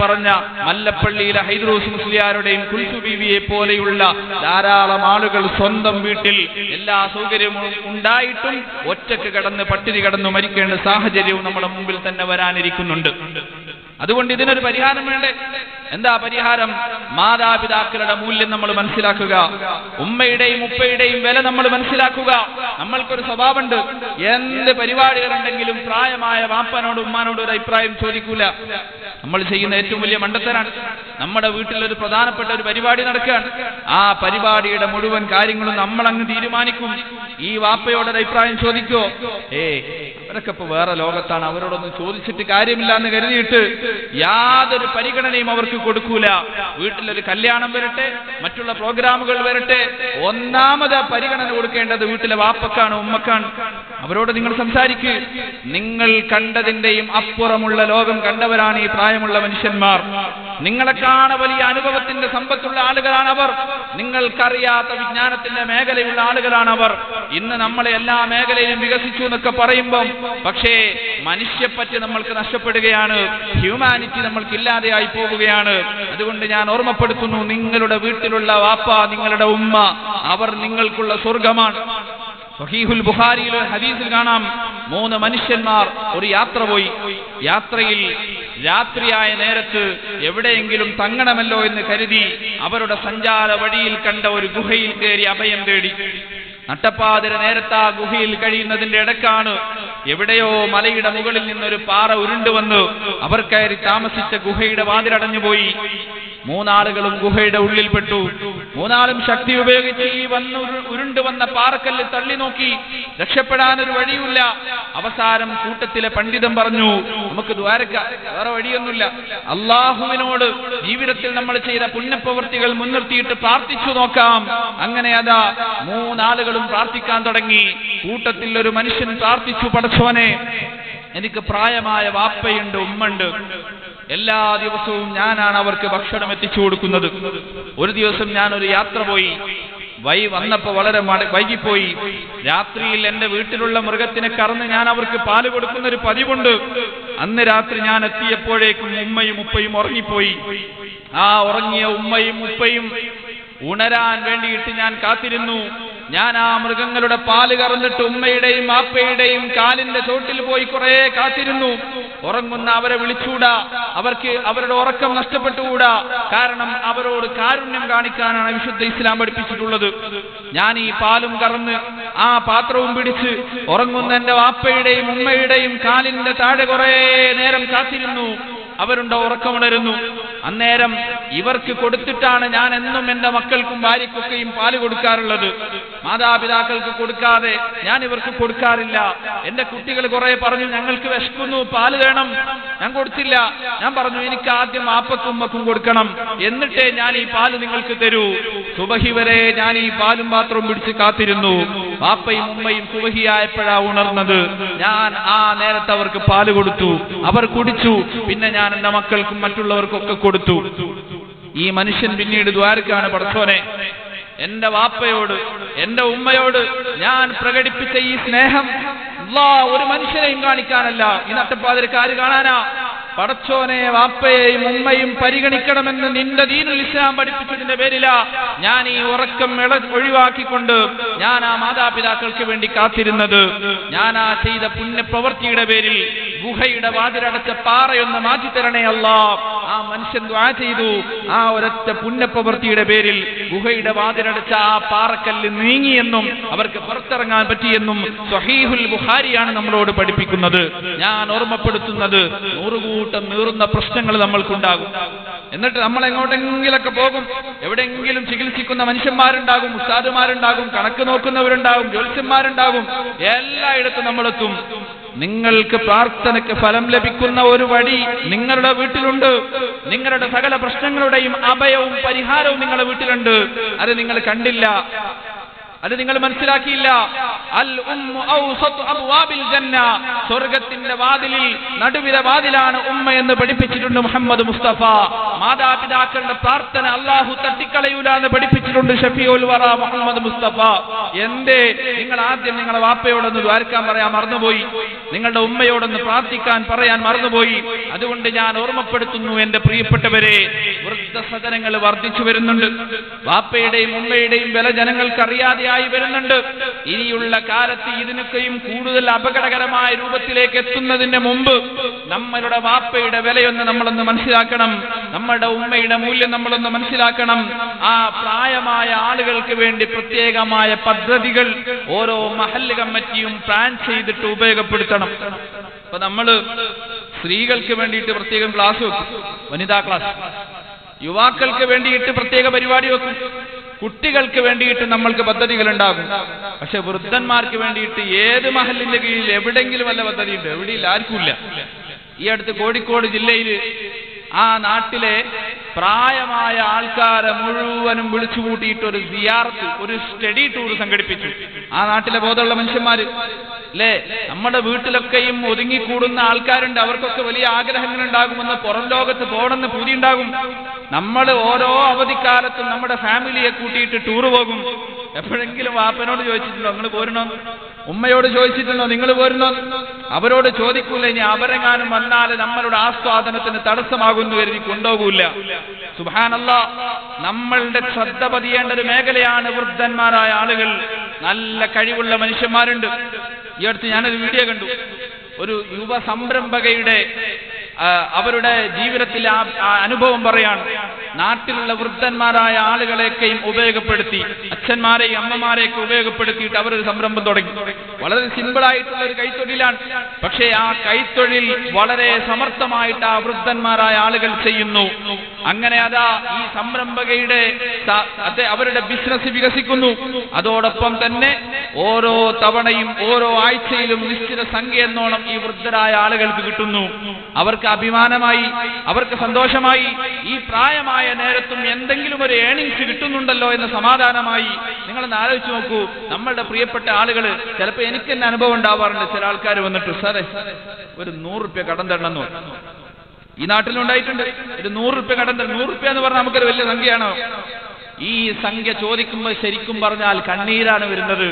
മല്ലപ്പള്ളിയിലെ ഹൈദ്രോസ് മുസ്ലിയാരുടെയും കുൽസു ബീവിയെ പോലെയുള്ള ധാരാളം ആളുകൾ സ്വന്തം വീട്ടിൽ എല്ലാ സൗകര്യവും ഉണ്ടായിട്ടും ഒറ്റക്ക് കടന്ന് പട്ടിണി കടന്ന് മരിക്കേണ്ട സാഹചര്യവും നമ്മുടെ മുമ്പിൽ തന്നെ വരാനിരിക്കുന്നുണ്ട് അതുകൊണ്ട് ഇതിനൊരു പരിഹാരം വേണ്ടേ എന്താ പരിഹാരം മാതാപിതാക്കളുടെ മൂല്യം നമ്മൾ മനസ്സിലാക്കുക ഉമ്മയുടെയും ഉപ്പയുടെയും വില നമ്മൾ മനസ്സിലാക്കുക നമ്മൾക്കൊരു സ്വഭാവമുണ്ട് എന്ത് പരിപാടികളുണ്ടെങ്കിലും പ്രായമായ വാപ്പനോട് ഉമ്മാനോട് ഒരു അഭിപ്രായം ചോദിക്കൂല നമ്മൾ ചെയ്യുന്ന ഏറ്റവും വലിയ മണ്ടത്തരാണ് നമ്മുടെ വീട്ടിൽ ഒരു പ്രധാനപ്പെട്ട ഒരു പരിപാടി നടക്കുകയാണ് ആ പരിപാടിയുടെ മുഴുവൻ കാര്യങ്ങളും നമ്മൾ അങ്ങ് തീരുമാനിക്കും ഈ വാപ്പയോട് ഒരു അഭിപ്രായം ചോദിക്കോ ഏ അവരൊക്കെ ഇപ്പൊ വേറെ ലോകത്താണ് അവരോടൊന്നും ചോദിച്ചിട്ട് കാര്യമില്ല എന്ന് കരുതിയിട്ട് യാതൊരു പരിഗണനയും അവർക്ക് കൊടുക്കൂല വീട്ടിലൊരു കല്യാണം വരട്ടെ മറ്റുള്ള പ്രോഗ്രാമുകൾ വരട്ടെ ഒന്നാമത് ആ പരിഗണന കൊടുക്കേണ്ടത് വീട്ടിലെ വാപ്പക്കാണ് ഉമ്മക്കാണ് അവരോട് നിങ്ങൾ സംസാരിക്കുക നിങ്ങൾ കണ്ടതിന്റെയും അപ്പുറമുള്ള ലോകം കണ്ടവരാണ് ഈ പ്രായമുള്ള മനുഷ്യന്മാർ നിങ്ങളെക്കാണ് വലിയ അനുഭവത്തിന്റെ സമ്പത്തുള്ള ആളുകളാണ് അവർ നിങ്ങൾക്കറിയാത്ത വിജ്ഞാനത്തിന്റെ മേഖലയുള്ള ആളുകളാണ് അവർ ഇന്ന് നമ്മളെ എല്ലാ മേഖലയിലും വികസിച്ചു എന്നൊക്കെ പറയുമ്പം പക്ഷേ മനുഷ്യപ്പറ്റ് നമ്മൾക്ക് നഷ്ടപ്പെടുകയാണ് ഹ്യൂമാനിറ്റി നമ്മൾക്ക് ഇല്ലാതെയായി പോവുകയാണ് അതുകൊണ്ട് ഞാൻ ഓർമ്മപ്പെടുത്തുന്നു നിങ്ങളുടെ വീട്ടിലുള്ള വാപ്പ നിങ്ങളുടെ ഉമ്മ അവർ നിങ്ങൾക്കുള്ള സ്വർഗമാണ് സഹീഹുൽ ബുഖാരിയിൽ ഒരു ഹദീസിൽ കാണാം മൂന്ന് മനുഷ്യന്മാർ ഒരു യാത്ര പോയി യാത്രയിൽ രാത്രിയായ നേരത്ത് എവിടെയെങ്കിലും തങ്ങണമല്ലോ എന്ന് കരുതി അവരുടെ സഞ്ചാര വഴിയിൽ കണ്ട ഒരു ഗുഹയിൽ കയറി അഭയം തേടി നട്ടപ്പാതിര നേരത്ത് ആ ഗുഹയിൽ കഴിയുന്നതിന്റെ ഇടക്കാണ് എവിടെയോ മലയുടെ മുകളിൽ നിന്നൊരു പാറ ഉരുണ്ടുവന്ന് അവർ കയറി താമസിച്ച ഗുഹയുടെ വാതിലടഞ്ഞു പോയി മൂന്നാളുകളും ഗുഹയുടെ ഉള്ളിൽപ്പെട്ടു മൂന്നാളും ശക്തി ഉപയോഗിച്ച് ഈ വന്ന് ഉരു- ഉരുണ്ടു വന്ന പാറക്കല്ല് തള്ളി നോക്കി രക്ഷപ്പെടാൻ ഒരു വഴിയില്ല അവസാനം കൂട്ടത്തിലെ പണ്ഡിതൻ പറഞ്ഞു നമുക്ക് ദ്വാരക്ക വേറെ വഴിയൊന്നുമില്ല അള്ളാഹുവിനോട് ജീവിതത്തിൽ നമ്മൾ ചെയ്ത പുണ്യപ്രവൃത്തികൾ മുൻനിർത്തിയിട്ട് പ്രാർത്ഥിച്ചു നോക്കാം അങ്ങനെ അതാ മൂന്നാളുകളും പ്രാർത്ഥിക്കാൻ തുടങ്ങി കൂട്ടത്തിൽ ഒരു മനുഷ്യൻ പ്രാർത്ഥിച്ചു പടച്ചോനെ എനിക്ക് പ്രായമായ വാപ്പയുണ്ട് ഉമ്മണ്ട് എല്ലാ ദിവസവും ഞാനാണ് അവർക്ക് ഭക്ഷണം എത്തിച്ചു കൊടുക്കുന്നത് ഒരു ദിവസം ഞാൻ ഒരു യാത്ര പോയി വൈ വന്നപ്പോ വളരെ മട- വൈകിപ്പോയി രാത്രിയിൽ എന്റെ വീട്ടിലുള്ള മൃഗത്തിനെ കറന്ന് ഞാൻ അവർക്ക് പാല് കൊടുക്കുന്ന ഒരു പതിവുണ്ട് അന്ന് രാത്രി ഞാൻ എത്തിയപ്പോഴേക്കും ഉമ്മയും ഉപ്പയും ഉറങ്ങിപ്പോയി ആ ഉറങ്ങിയ ഉമ്മയും ഉപ്പയും ഉണരാൻ വേണ്ടിയിട്ട് ഞാൻ കാത്തിരുന്നു ഞാൻ ആ മൃഗങ്ങളുടെ പാല് കറന്നിട്ട് ഉമ്മയുടെയും ആപ്പയുടെയും കാലിന്റെ ചോട്ടിൽ പോയി കുറെ കാത്തിരുന്നു ഉറങ്ങുന്ന അവരെ വിളിച്ചൂടാ അവർക്ക് അവരുടെ ഉറക്കം നഷ്ടപ്പെട്ടുകൂടാ കാരണം അവരോട് കാരുണ്യം കാണിക്കാനാണ് വിശുദ്ധ ഇസ്ലാം പഠിപ്പിച്ചിട്ടുള്ളത് ഞാൻ ഈ പാലും കറന്ന് ആ പാത്രവും പിടിച്ച് ഉറങ്ങുന്ന എന്റെ വാപ്പയുടെയും ഉമ്മയുടെയും കാലിന്റെ താഴെ കുറെ നേരം കാത്തിരുന്നു അവരുണ്ട് ഉറക്കമുണരുന്നു അന്നേരം ഇവർക്ക് കൊടുത്തിട്ടാണ് ഞാൻ എന്നും എന്റെ മക്കൾക്കും ഭാര്യയ്ക്കൊക്കെയും പാല് കൊടുക്കാറുള്ളത് മാതാപിതാക്കൾക്ക് കൊടുക്കാതെ ഞാൻ ഇവർക്ക് കൊടുക്കാറില്ല എന്റെ കുട്ടികൾ കുറെ പറഞ്ഞു ഞങ്ങൾക്ക് വിശക്കുന്നു പാല് വേണം ഞാൻ കൊടുത്തില്ല ഞാൻ പറഞ്ഞു എനിക്ക് ആദ്യം ആപ്പക്കും ഉമ്മക്കും കൊടുക്കണം എന്നിട്ടേ ഞാൻ ഈ പാല് നിങ്ങൾക്ക് തരൂ സുബഹി വരെ ഞാൻ ഈ പാലും പാത്രവും പിടിച്ച് കാത്തിരുന്നു വാപ്പയും ഉമ്മയും സുബഹിയായപ്പോഴാ ഉണർന്നത് ഞാൻ ആ നേരത്തെ അവർക്ക് പാല് കൊടുത്തു അവർ കുടിച്ചു പിന്നെ ഞാൻ എന്റെ മക്കൾക്കും മറ്റുള്ളവർക്കൊക്കെ കൊടുത്തു ഈ മനുഷ്യൻ പിന്നീട് ദ്വാരക്കാണ് പടച്ചോനെ എന്റെ വാപ്പയോട് എന്റെ ഉമ്മയോട് ഞാൻ പ്രകടിപ്പിച്ച ഈ സ്നേഹം അല്ലാ ഒരു മനുഷ്യനെയും കാണിക്കാനല്ല ഈ നട്ടപ്പാതിരക്ക് ആര് കാണാനാ പടച്ചോനെ വാപ്പയെയും ഉമ്മയും പരിഗണിക്കണമെന്ന് നിന്റെ ദീനുൽ ഇസ്ലാം പഠിപ്പിച്ചതിന്റെ പേരിലാ ഞാൻ ഈ ഉറക്കം ഇള ഒഴിവാക്കിക്കൊണ്ട് ഞാൻ ആ മാതാപിതാക്കൾക്ക് വേണ്ടി കാത്തിരുന്നത് ഞാൻ ആ ചെയ്ത പുണ്യപ്രവൃത്തിയുടെ പേരിൽ ഗുഹയുടെ വാതിലടച്ച പാറയൊന്ന് മാറ്റിത്തരണേ അല്ല ആ മനുഷ്യൻ ദ്വാ ചെയ്തു ആ ഒരൊറ്റ പുണ്യപ്രവൃത്തിയുടെ പേരിൽ ഗുഹയുടെ വാതിലടച്ച ആ പാറക്കല്ല് നീങ്ങിയെന്നും അവർക്ക് പുറത്തിറങ്ങാൻ പറ്റിയെന്നും സ്വഹീഹുൽ ബുഖാരിയാണ് നമ്മളോട് പഠിപ്പിക്കുന്നത് ഞാൻ ഓർമ്മപ്പെടുത്തുന്നത് നൂറുകൂട്ടം നീറുന്ന പ്രശ്നങ്ങൾ നമ്മൾക്കുണ്ടാകും എന്നിട്ട് നമ്മൾ എങ്ങോട്ടെങ്കിലൊക്കെ പോകും എവിടെയെങ്കിലും ചികിത്സിക്കുന്ന മനുഷ്യന്മാരുണ്ടാകും ഉസ്താദുമാരുണ്ടാകും കണക്ക് നോക്കുന്നവരുണ്ടാകും ജ്യോത്സ്യന്മാരുണ്ടാകും എല്ലായിടത്തും നമ്മളെത്തും നിങ്ങൾക്ക് പ്രാർത്ഥനയ്ക്ക് ഫലം ലഭിക്കുന്ന ഒരു വഴി നിങ്ങളുടെ വീട്ടിലുണ്ട് നിങ്ങളുടെ സകല പ്രശ്നങ്ങളുടെയും അഭയവും പരിഹാരവും നിങ്ങളുടെ വീട്ടിലുണ്ട് അത് നിങ്ങൾ കണ്ടില്ല അത് നിങ്ങൾ മനസ്സിലാക്കിയില്ല അൽ ഉമ്മു ഔസത്തു അബ്വാബിൽ ജന്ന സ്വർഗത്തിന്റെ വാതിലിൽ നടുവിലെ വാതിലാണ് ഉമ്മ എന്ന് പഠിപ്പിച്ചിട്ടുണ്ട് മുഹമ്മദ് മുസ്തഫ മാതാപിതാക്കളുടെ പ്രാർത്ഥന അള്ളാഹു തട്ടിക്കളയൂല എന്ന് പഠിപ്പിച്ചിട്ടുണ്ട് ഷഫിഉൽ വറ മുഹമ്മദ് മുസ്തഫ എന്തേ നിങ്ങൾ ആദ്യം നിങ്ങളെ വാപ്പയോടൊന്ന് ദ്വാരക്കാൻ പറയാൻ മറന്നുപോയി നിങ്ങളുടെ ഉമ്മയോടൊന്ന് പ്രാർത്ഥിക്കാൻ പറയാൻ മറന്നുപോയി അതുകൊണ്ട് ഞാൻ ഓർമ്മപ്പെടുത്തുന്നു എന്റെ പ്രിയപ്പെട്ടവരെ വൃദ്ധസദനങ്ങൾ വർദ്ധിച്ചു വരുന്നുണ്ട് വാപ്പയുടെയും ഉമ്മയുടെയും വില ജനങ്ങൾക്ക് അറിയാതെയായി വരുന്നുണ്ട് ഇനിയുള്ള കാലത്ത് ഇതിനൊക്കെയും കൂടുതൽ അപകടകരമായ രൂപത്തിലേക്ക് എത്തുന്നതിന് മുമ്പ് നമ്മളുടെ വാപ്പയുടെ വിലയൊന്ന് നമ്മളൊന്ന് മനസ്സിലാക്കണം നമ്മുടെ ഉമ്മയുടെ മൂല്യം നമ്മളൊന്ന് മനസ്സിലാക്കണം ആ പ്രായമായ ആളുകൾക്ക് വേണ്ടി പ്രത്യേകമായ പദ്ധതികൾ ഓരോ മഹല്ല് കമ്മിറ്റിയും പ്ലാൻ ചെയ്തിട്ട് ഉപയോഗപ്പെടുത്തണം അപ്പൊ നമ്മള് സ്ത്രീകൾക്ക് വേണ്ടിയിട്ട് പ്രത്യേകം ക്ലാസ് വെക്കും വനിതാ ക്ലാസ് യുവാക്കൾക്ക് വേണ്ടിയിട്ട് പ്രത്യേക പരിപാടി വെക്കും കുട്ടികൾക്ക് വേണ്ടിയിട്ട് നമ്മൾക്ക് പദ്ധതികൾ ഉണ്ടാകും പക്ഷെ വൃദ്ധന്മാർക്ക് വേണ്ടിയിട്ട് ഏത് മഹലിന്റെ കീഴിൽ എവിടെങ്കിലും വല്ല പദ്ധതി ഉണ്ട് എവിടെയില്ല ആർക്കുമില്ല ഈ അടുത്ത് കോഴിക്കോട് ജില്ലയിൽ ആ നാട്ടിലെ പ്രായമായ ആൾക്കാരെ മുഴുവനും വിളിച്ചു കൂട്ടിയിട്ട് ഒരു സിയാർത്ത് ഒരു സ്റ്റഡി ടൂർ സംഘടിപ്പിച്ചു ആ നാട്ടിലെ ബോധമുള്ള മനുഷ്യന്മാര് അല്ലേ നമ്മുടെ വീട്ടിലൊക്കെയും ഒതുങ്ങിക്കൂടുന്ന ആൾക്കാരുണ്ട് അവർക്കൊക്കെ വലിയ ആഗ്രഹങ്ങൾ ഉണ്ടാകുമെന്ന് പുറം ലോകത്ത് പോകണമെന്ന് പൂതി ഉണ്ടാകും നമ്മൾ ഓരോ അവധിക്കാലത്തും നമ്മുടെ ഫാമിലിയെ കൂട്ടിയിട്ട് ടൂർ പോകും എപ്പോഴെങ്കിലും വാപ്പനോട് ചോദിച്ചിട്ടുണ്ടോ നിങ്ങൾ പോരണോ ഉമ്മയോട് ചോദിച്ചിട്ടുണ്ടോ നിങ്ങൾ പോരുന്നോ അവരോട് ചോദിക്കൂല ഇനി അവരെങ്ങാനും വന്നാൽ നമ്മളുടെ ആസ്വാദനത്തിന് തടസ്സമാകുന്നു കരുതി കൊണ്ടുപോകൂല സുബാനല്ല നമ്മളുടെ ശ്രദ്ധ പതിയേണ്ട ഒരു മേഖലയാണ് വൃദ്ധന്മാരായ ആളുകൾ നല്ല കഴിവുള്ള മനുഷ്യന്മാരുണ്ട് ഈ അടുത്ത് ഞാനൊരു വീഡിയോ കണ്ടു ഒരു യുവ സംരംഭകയുടെ ആ, അവരുടെ ജീവിതത്തിൽ ആ ആ അനുഭവം പറയാണ് നാട്ടിലുള്ള വൃദ്ധന്മാരായ ആളുകളെയൊക്കെയും ഉപയോഗപ്പെടുത്തി അച്ഛന്മാരെയും അമ്മമാരെയൊക്കെ ഉപയോഗപ്പെടുത്തിയിട്ട് അവരൊരു സംരംഭം തുടങ്ങി വളരെ സിമ്പിൾ ആയിട്ടുള്ള ഒരു കൈത്തൊഴിലാണ് പക്ഷേ ആ കൈത്തൊഴിൽ വളരെ സമർത്ഥമായിട്ട് ആ വൃദ്ധന്മാരായ ആളുകൾ ചെയ്യുന്നു അങ്ങനെ അതാ ഈ സംരംഭകയുടെ സ- അതെ അവരുടെ ബിസിനസ് വികസിക്കുന്നു അതോടൊപ്പം തന്നെ ഓരോ തവണയും ഓരോ ആഴ്ചയിലും നിശ്ചിത സംഖ്യ എന്നോണം ഈ വൃദ്ധരായ ആളുകൾക്ക് കിട്ടുന്നു അവർക്ക് അഭിമാനമായി അവർക്ക് സന്തോഷമായി ഈ പ്രായമായ നേരത്തും എന്തെങ്കിലും ഒരു ഏണിങ്സ് കിട്ടുന്നുണ്ടല്ലോ എന്ന സമാധാനമായി നിങ്ങളൊന്ന് ആലോചിച്ച് നോക്കൂ നമ്മളുടെ പ്രിയപ്പെട്ട ആളുകൾ ചിലപ്പോൾ എനിക്ക് തന്നെ അനുഭവം ഉണ്ടാവാറുണ്ട് ചില ആൾക്കാർ വന്നിട്ട് സാറേ ഒരു നൂറ് റുപ്യ കടം തരണം എന്ന് പറയും. ഈ നാട്ടിലുണ്ടായിട്ടുണ്ട് ഒരു നൂറ് റുപ്യ കടം തരണം നൂറ് റുപ്യ എന്ന് പറഞ്ഞാൽ നമുക്കൊരു വലിയ സംഖ്യയാണോ ഈ സംഖ്യ ചോദിക്കുമ്പോൾ ശരിക്കും പറഞ്ഞാൽ കണ്ണീരാണ് വരുന്നത്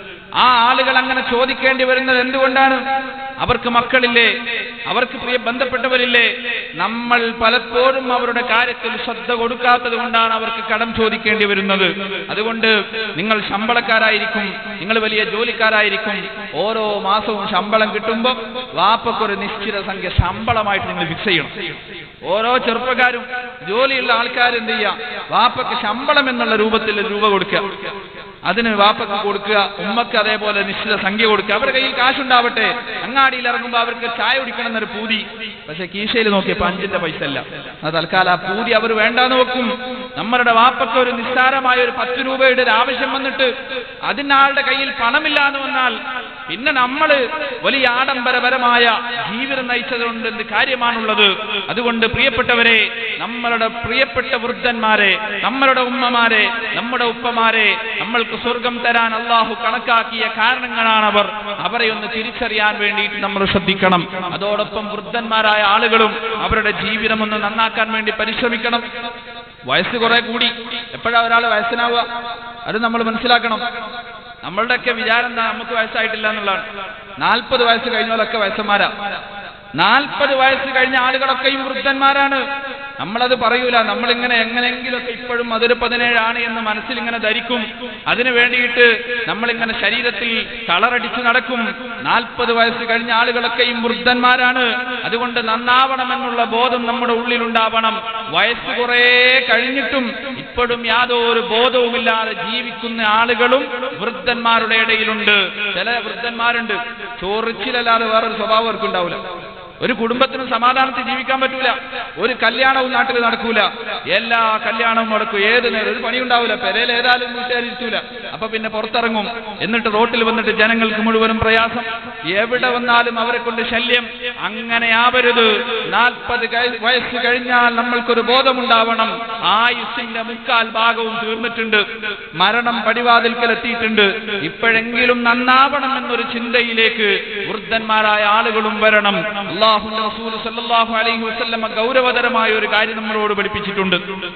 ആ ആളുകൾ അങ്ങനെ ചോദിക്കേണ്ടി വരുന്നത് എന്തുകൊണ്ടാണ് അവർക്ക് മക്കളില്ലേ അവർക്ക് പ്രിയ ബന്ധപ്പെട്ടവരില്ലേ നമ്മൾ പലപ്പോഴും അവരുടെ കാര്യത്തിൽ ശ്രദ്ധ കൊടുക്കാത്തത് കൊണ്ടാണ് അവർക്ക് കടം ചോദിക്കേണ്ടി വരുന്നത് അതുകൊണ്ട് നിങ്ങൾ ശമ്പളക്കാരായിരിക്കും നിങ്ങൾ വലിയ ജോലിക്കാരായിരിക്കും ഓരോ മാസവും ശമ്പളം കിട്ടുമ്പോൾ വാപ്പക്കൊരു നിശ്ചിത സംഖ്യ ശമ്പളമായിട്ട് നിങ്ങൾ ഫിക്സ് ചെയ്യണം ഓരോ ചെറുപ്പക്കാരും ജോലിയുള്ള ആൾക്കാർ എന്ത് ചെയ്യാം വാപ്പക്ക് ശമ്പളം എന്നുള്ള രൂപത്തിൽ രൂപ കൊടുക്കുക അതിന് വാപ്പക്ക് കൊടുക്കുക ഉമ്മക്ക് അതേപോലെ നിശ്ചിത സംഖ്യ കൊടുക്കുക അവരുടെ കയ്യിൽ കാശുണ്ടാവട്ടെ അങ്ങാടിയിൽ ഇറങ്ങുമ്പോൾ അവർക്ക് ചായ കുടിക്കണം എന്നൊരു പൂതി പക്ഷെ കീശയിൽ നോക്കിയപ്പോൾ അഞ്ചിന്റെ പൈസ അല്ല അത് തൽക്കാലം ആ പൂതി അവർ വേണ്ടാന്ന് വെക്കും നമ്മളുടെ വാപ്പക്ക് ഒരു നിസ്സാരമായ ഒരു പത്ത് രൂപയുടെ ഒരു ആവശ്യം വന്നിട്ട് അതിനാളുടെ കയ്യിൽ പണമില്ല എന്ന് വന്നാൽ പിന്നെ നമ്മൾ വലിയ ആഡംബരപരമായ ജീവിതം നയിച്ചതുകൊണ്ട് എന്ത് കാര്യമാണുള്ളത് അതുകൊണ്ട് പ്രിയപ്പെട്ടവരെ നമ്മളുടെ പ്രിയപ്പെട്ട വൃദ്ധന്മാരെ നമ്മളുടെ ഉമ്മമാരെ നമ്മുടെ ഉപ്പമാരെ നമ്മൾക്ക് സ്വർഗം തരാൻ അള്ളാഹു കണക്കാക്കിയ കാരണങ്ങളാണവർ അവരെ ഒന്ന് തിരിച്ചറിയാൻ വേണ്ടിയിട്ട് നമ്മൾ ശ്രദ്ധിക്കണം അതോടൊപ്പം വൃദ്ധന്മാരായ ആളുകളും അവരുടെ ജീവിതം ഒന്ന് നന്നാക്കാൻ വേണ്ടി പരിശ്രമിക്കണം വയസ്സ് കുറെ കൂടി എപ്പോഴാ ഒരാൾ വയസ്സനാവുക അത് നമ്മൾ മനസ്സിലാക്കണം നമ്മളുടെയൊക്കെ വിചാരം എന്താ നമുക്ക് വയസ്സായിട്ടില്ല എന്നുള്ളതാണ് നാൽപ്പത് വയസ്സ് കഴിഞ്ഞവരൊക്കെ വയസ്സന്മാരാ നാൽപ്പത് വയസ്സ് കഴിഞ്ഞ ആളുകളൊക്കെയും വൃദ്ധന്മാരാണ് നമ്മളത് പറയൂല നമ്മളിങ്ങനെ എങ്ങനെയെങ്കിലുമൊക്കെ ഇപ്പോഴും അതൊരു പതിനേഴാണ് എന്ന് മനസ്സിൽ ഇങ്ങനെ ധരിക്കും അതിനു വേണ്ടിയിട്ട് നമ്മളിങ്ങനെ ശരീരത്തിൽ കളറടിച്ച് നടക്കും നാൽപ്പത് വയസ്സ് കഴിഞ്ഞ ആളുകളൊക്കെയും വൃദ്ധന്മാരാണ് അതുകൊണ്ട് നന്നാവണമെന്നുള്ള ബോധം നമ്മുടെ ഉള്ളിലുണ്ടാവണം വയസ്സ് കുറേ കഴിഞ്ഞിട്ടും ഇപ്പോഴും യാതൊരു ബോധവുമില്ലാതെ ജീവിക്കുന്ന ആളുകളും വൃദ്ധന്മാരുടെ ഇടയിലുണ്ട് ചില വൃദ്ധന്മാരുണ്ട് ചോറിച്ചിലല്ലാതെ വേറൊരു സ്വഭാവം അവർക്ക് ഉണ്ടാവില്ല ഒരു കുടുംബത്തിനും സമാധാനത്തിൽ ജീവിക്കാൻ പറ്റൂല ഒരു കല്യാണവും നാട്ടിൽ നടക്കൂല എല്ലാ കല്യാണവും നടക്കും ഏത് നേരം ഒരു പണി ഉണ്ടാവില്ല പെരയിൽ ഏതായാലും വീട്ടുകാരിരുത്തൂല അപ്പൊ പിന്നെ പുറത്തിറങ്ങും എന്നിട്ട് റോട്ടിൽ വന്നിട്ട് ജനങ്ങൾക്ക് മുഴുവനും പ്രയാസം എവിടെ വന്നാലും അവരെ കൊണ്ട് ശല്യം അങ്ങനെ ആവരുത് നാൽപ്പത് വയസ്സ് കഴിഞ്ഞാൽ നമ്മൾക്കൊരു ബോധമുണ്ടാവണം ആയുസിന്റെ മുക്കാൽ ഭാഗവും തീർന്നിട്ടുണ്ട് മരണം പടിവാതിൽക്കൽ എത്തിയിട്ടുണ്ട് ഇപ്പോഴെങ്കിലും നന്നാവണം എന്നൊരു ചിന്തയിലേക്ക് വൃദ്ധന്മാരായ ആളുകളും വരണം അള്ളാഹുന്റെ റസൂൽ സല്ലല്ലാഹു അലൈഹി വസല്ലമ ഗൗരവതരമായ ഒരു കാര്യം നമ്മളോട് പഠിപ്പിച്ചിട്ടുണ്ട്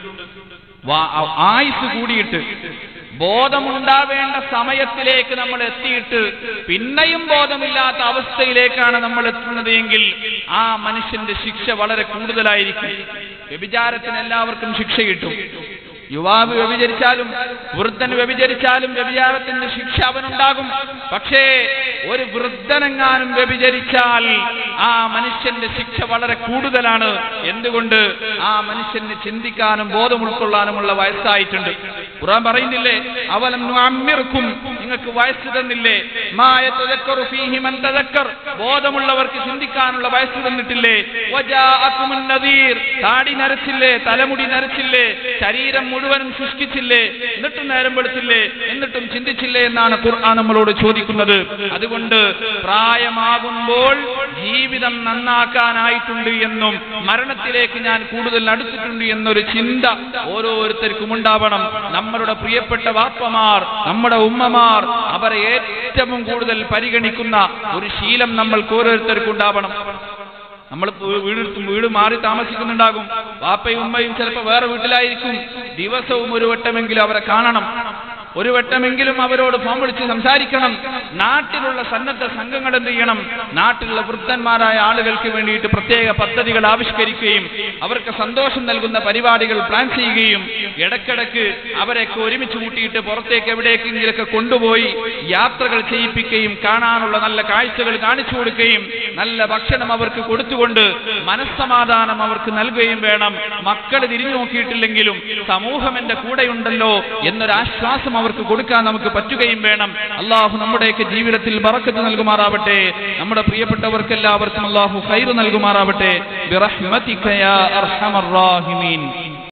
വാ- ആ- ആയുസ് കൂടിയിട്ട് ബോധമുണ്ടാവേണ്ട സമയത്തിലേക്ക് നമ്മൾ എത്തിയിട്ട് പിന്നെയും ബോധമില്ലാത്ത അവസ്ഥയിലേക്കാണ് നമ്മൾ എത്തുന്നത് എങ്കിൽ ആ മനുഷ്യന്റെ ശിക്ഷ വളരെ കൂടുതലായിരിക്കും വ്യഭിചാരത്തിന് എല്ലാവർക്കും ശിക്ഷ കിട്ടും യുവാവ് വ്യഭിചരിച്ചാലും വൃദ്ധൻ വ്യഭിചരിച്ചാലും വ്യഭിചാരത്തിന്റെ ശിക്ഷ അവനുണ്ടാകും പക്ഷേ ഒരു വൃദ്ധനെങ്ങാനും വ്യഭിചരിച്ചാൽ ആ മനുഷ്യന്റെ ശിക്ഷ വളരെ കൂടുതലാണ് എന്തുകൊണ്ട് ആ മനുഷ്യന് ചിന്തിക്കാനും ബോധം ഉൾക്കൊള്ളാനുമുള്ള വയസ്സായിട്ടുണ്ട് ഖുർആൻ പറയുന്നില്ലേ അവലം നുഅമ്മിർക്കും നിങ്ങൾക്ക് വയസ്സ് തന്നില്ലേ മാ യതദക്കറു ഫീഹി മൻ തദക്കർ ബോധമുള്ളവർക്ക് ചിന്തിക്കാനുള്ള വയസ്സ് തന്നിട്ടില്ലേ വജാഅക്കുമുൻ നദീർ താടി നരച്ചില്ലേ തലമുടി നരച്ചില്ലേ ശരീരം മുഴുവനും ശുഷ്കിച്ചില്ലേ എന്നിട്ടും നേരം വെളുത്തില്ലേ എന്നിട്ടും ചിന്തിച്ചില്ലേ എന്നാണ് ഖുർആൻ നമ്മളോട് ചോദിക്കുന്നത് അതുകൊണ്ട് പ്രായമാകുമ്പോൾ ജീവിതം നന്നാക്കാനായിട്ടുണ്ട് എന്നും മരണത്തിലേക്ക് ഞാൻ കൂടുതൽ അടുത്തിട്ടുണ്ട് എന്നൊരു ചിന്ത ഓരോരുത്തർക്കും ഉണ്ടാവണം നമ്മളുടെ പ്രിയപ്പെട്ട വാപ്പമാർ നമ്മുടെ ഉമ്മമാർ അവരെ ഏറ്റവും കൂടുതൽ പരിഗണിക്കുന്ന ഒരു ശീലം നമ്മൾക്ക് ഓരോരുത്തർക്കും ഉണ്ടാവണം നമ്മൾ വീട് വീട് മാറി താമസിക്കുന്നുണ്ടാകും വാപ്പയും ഉമ്മയും ചിലപ്പോൾ വേറെ വീട്ടിലായിരിക്കും ദിവസവും ഒരു വട്ടമെങ്കിലും അവരെ കാണണം ഒരു വട്ടമെങ്കിലും അവരോട് ഫോൺ വിളിച്ച് സംസാരിക്കണം നാട്ടിലുള്ള സന്നദ്ധ സംഘങ്ങൾ എന്ത് ചെയ്യണം നാട്ടിലുള്ള വൃദ്ധന്മാരായ ആളുകൾക്ക് വേണ്ടിയിട്ട് പ്രത്യേക പദ്ധതികൾ ആവിഷ്കരിക്കുകയും അവർക്ക് സന്തോഷം നൽകുന്ന പരിപാടികൾ പ്ലാൻ ചെയ്യുകയും ഇടക്കിടക്ക് അവരെയൊക്കെ ഒരുമിച്ച് കൂട്ടിയിട്ട് പുറത്തേക്ക് എവിടേക്കെങ്കിലൊക്കെ കൊണ്ടുപോയി യാത്രകൾ ചെയ്യിപ്പിക്കുകയും കാണാനുള്ള നല്ല കാഴ്ചകൾ കാണിച്ചു കൊടുക്കുകയും നല്ല ഭക്ഷണം അവർക്ക് കൊടുത്തുകൊണ്ട് മനസ്സമാധാനം അവർക്ക് നൽകുകയും വേണം മക്കൾ തിരിഞ്ഞു നോക്കിയിട്ടില്ലെങ്കിലും സമൂഹം എന്റെ കൂടെയുണ്ടല്ലോ എന്നൊരാശ്വാസം അവർക്ക് കൊടുക്കാൻ നമുക്ക് പറ്റുകയും വേണം അള്ളാഹു നമ്മുടെയൊക്കെ ജീവിതത്തിൽ ബറക്കത്ത് നൽകുമാറാവട്ടെ നമ്മുടെ പ്രിയപ്പെട്ടവർക്ക് എല്ലാവർക്കും അള്ളാഹു ഹൈറ് നൽകുമാറാവട്ടെ ബിറഹ്മതിക യാ അർഹമർ റാഹിമീൻ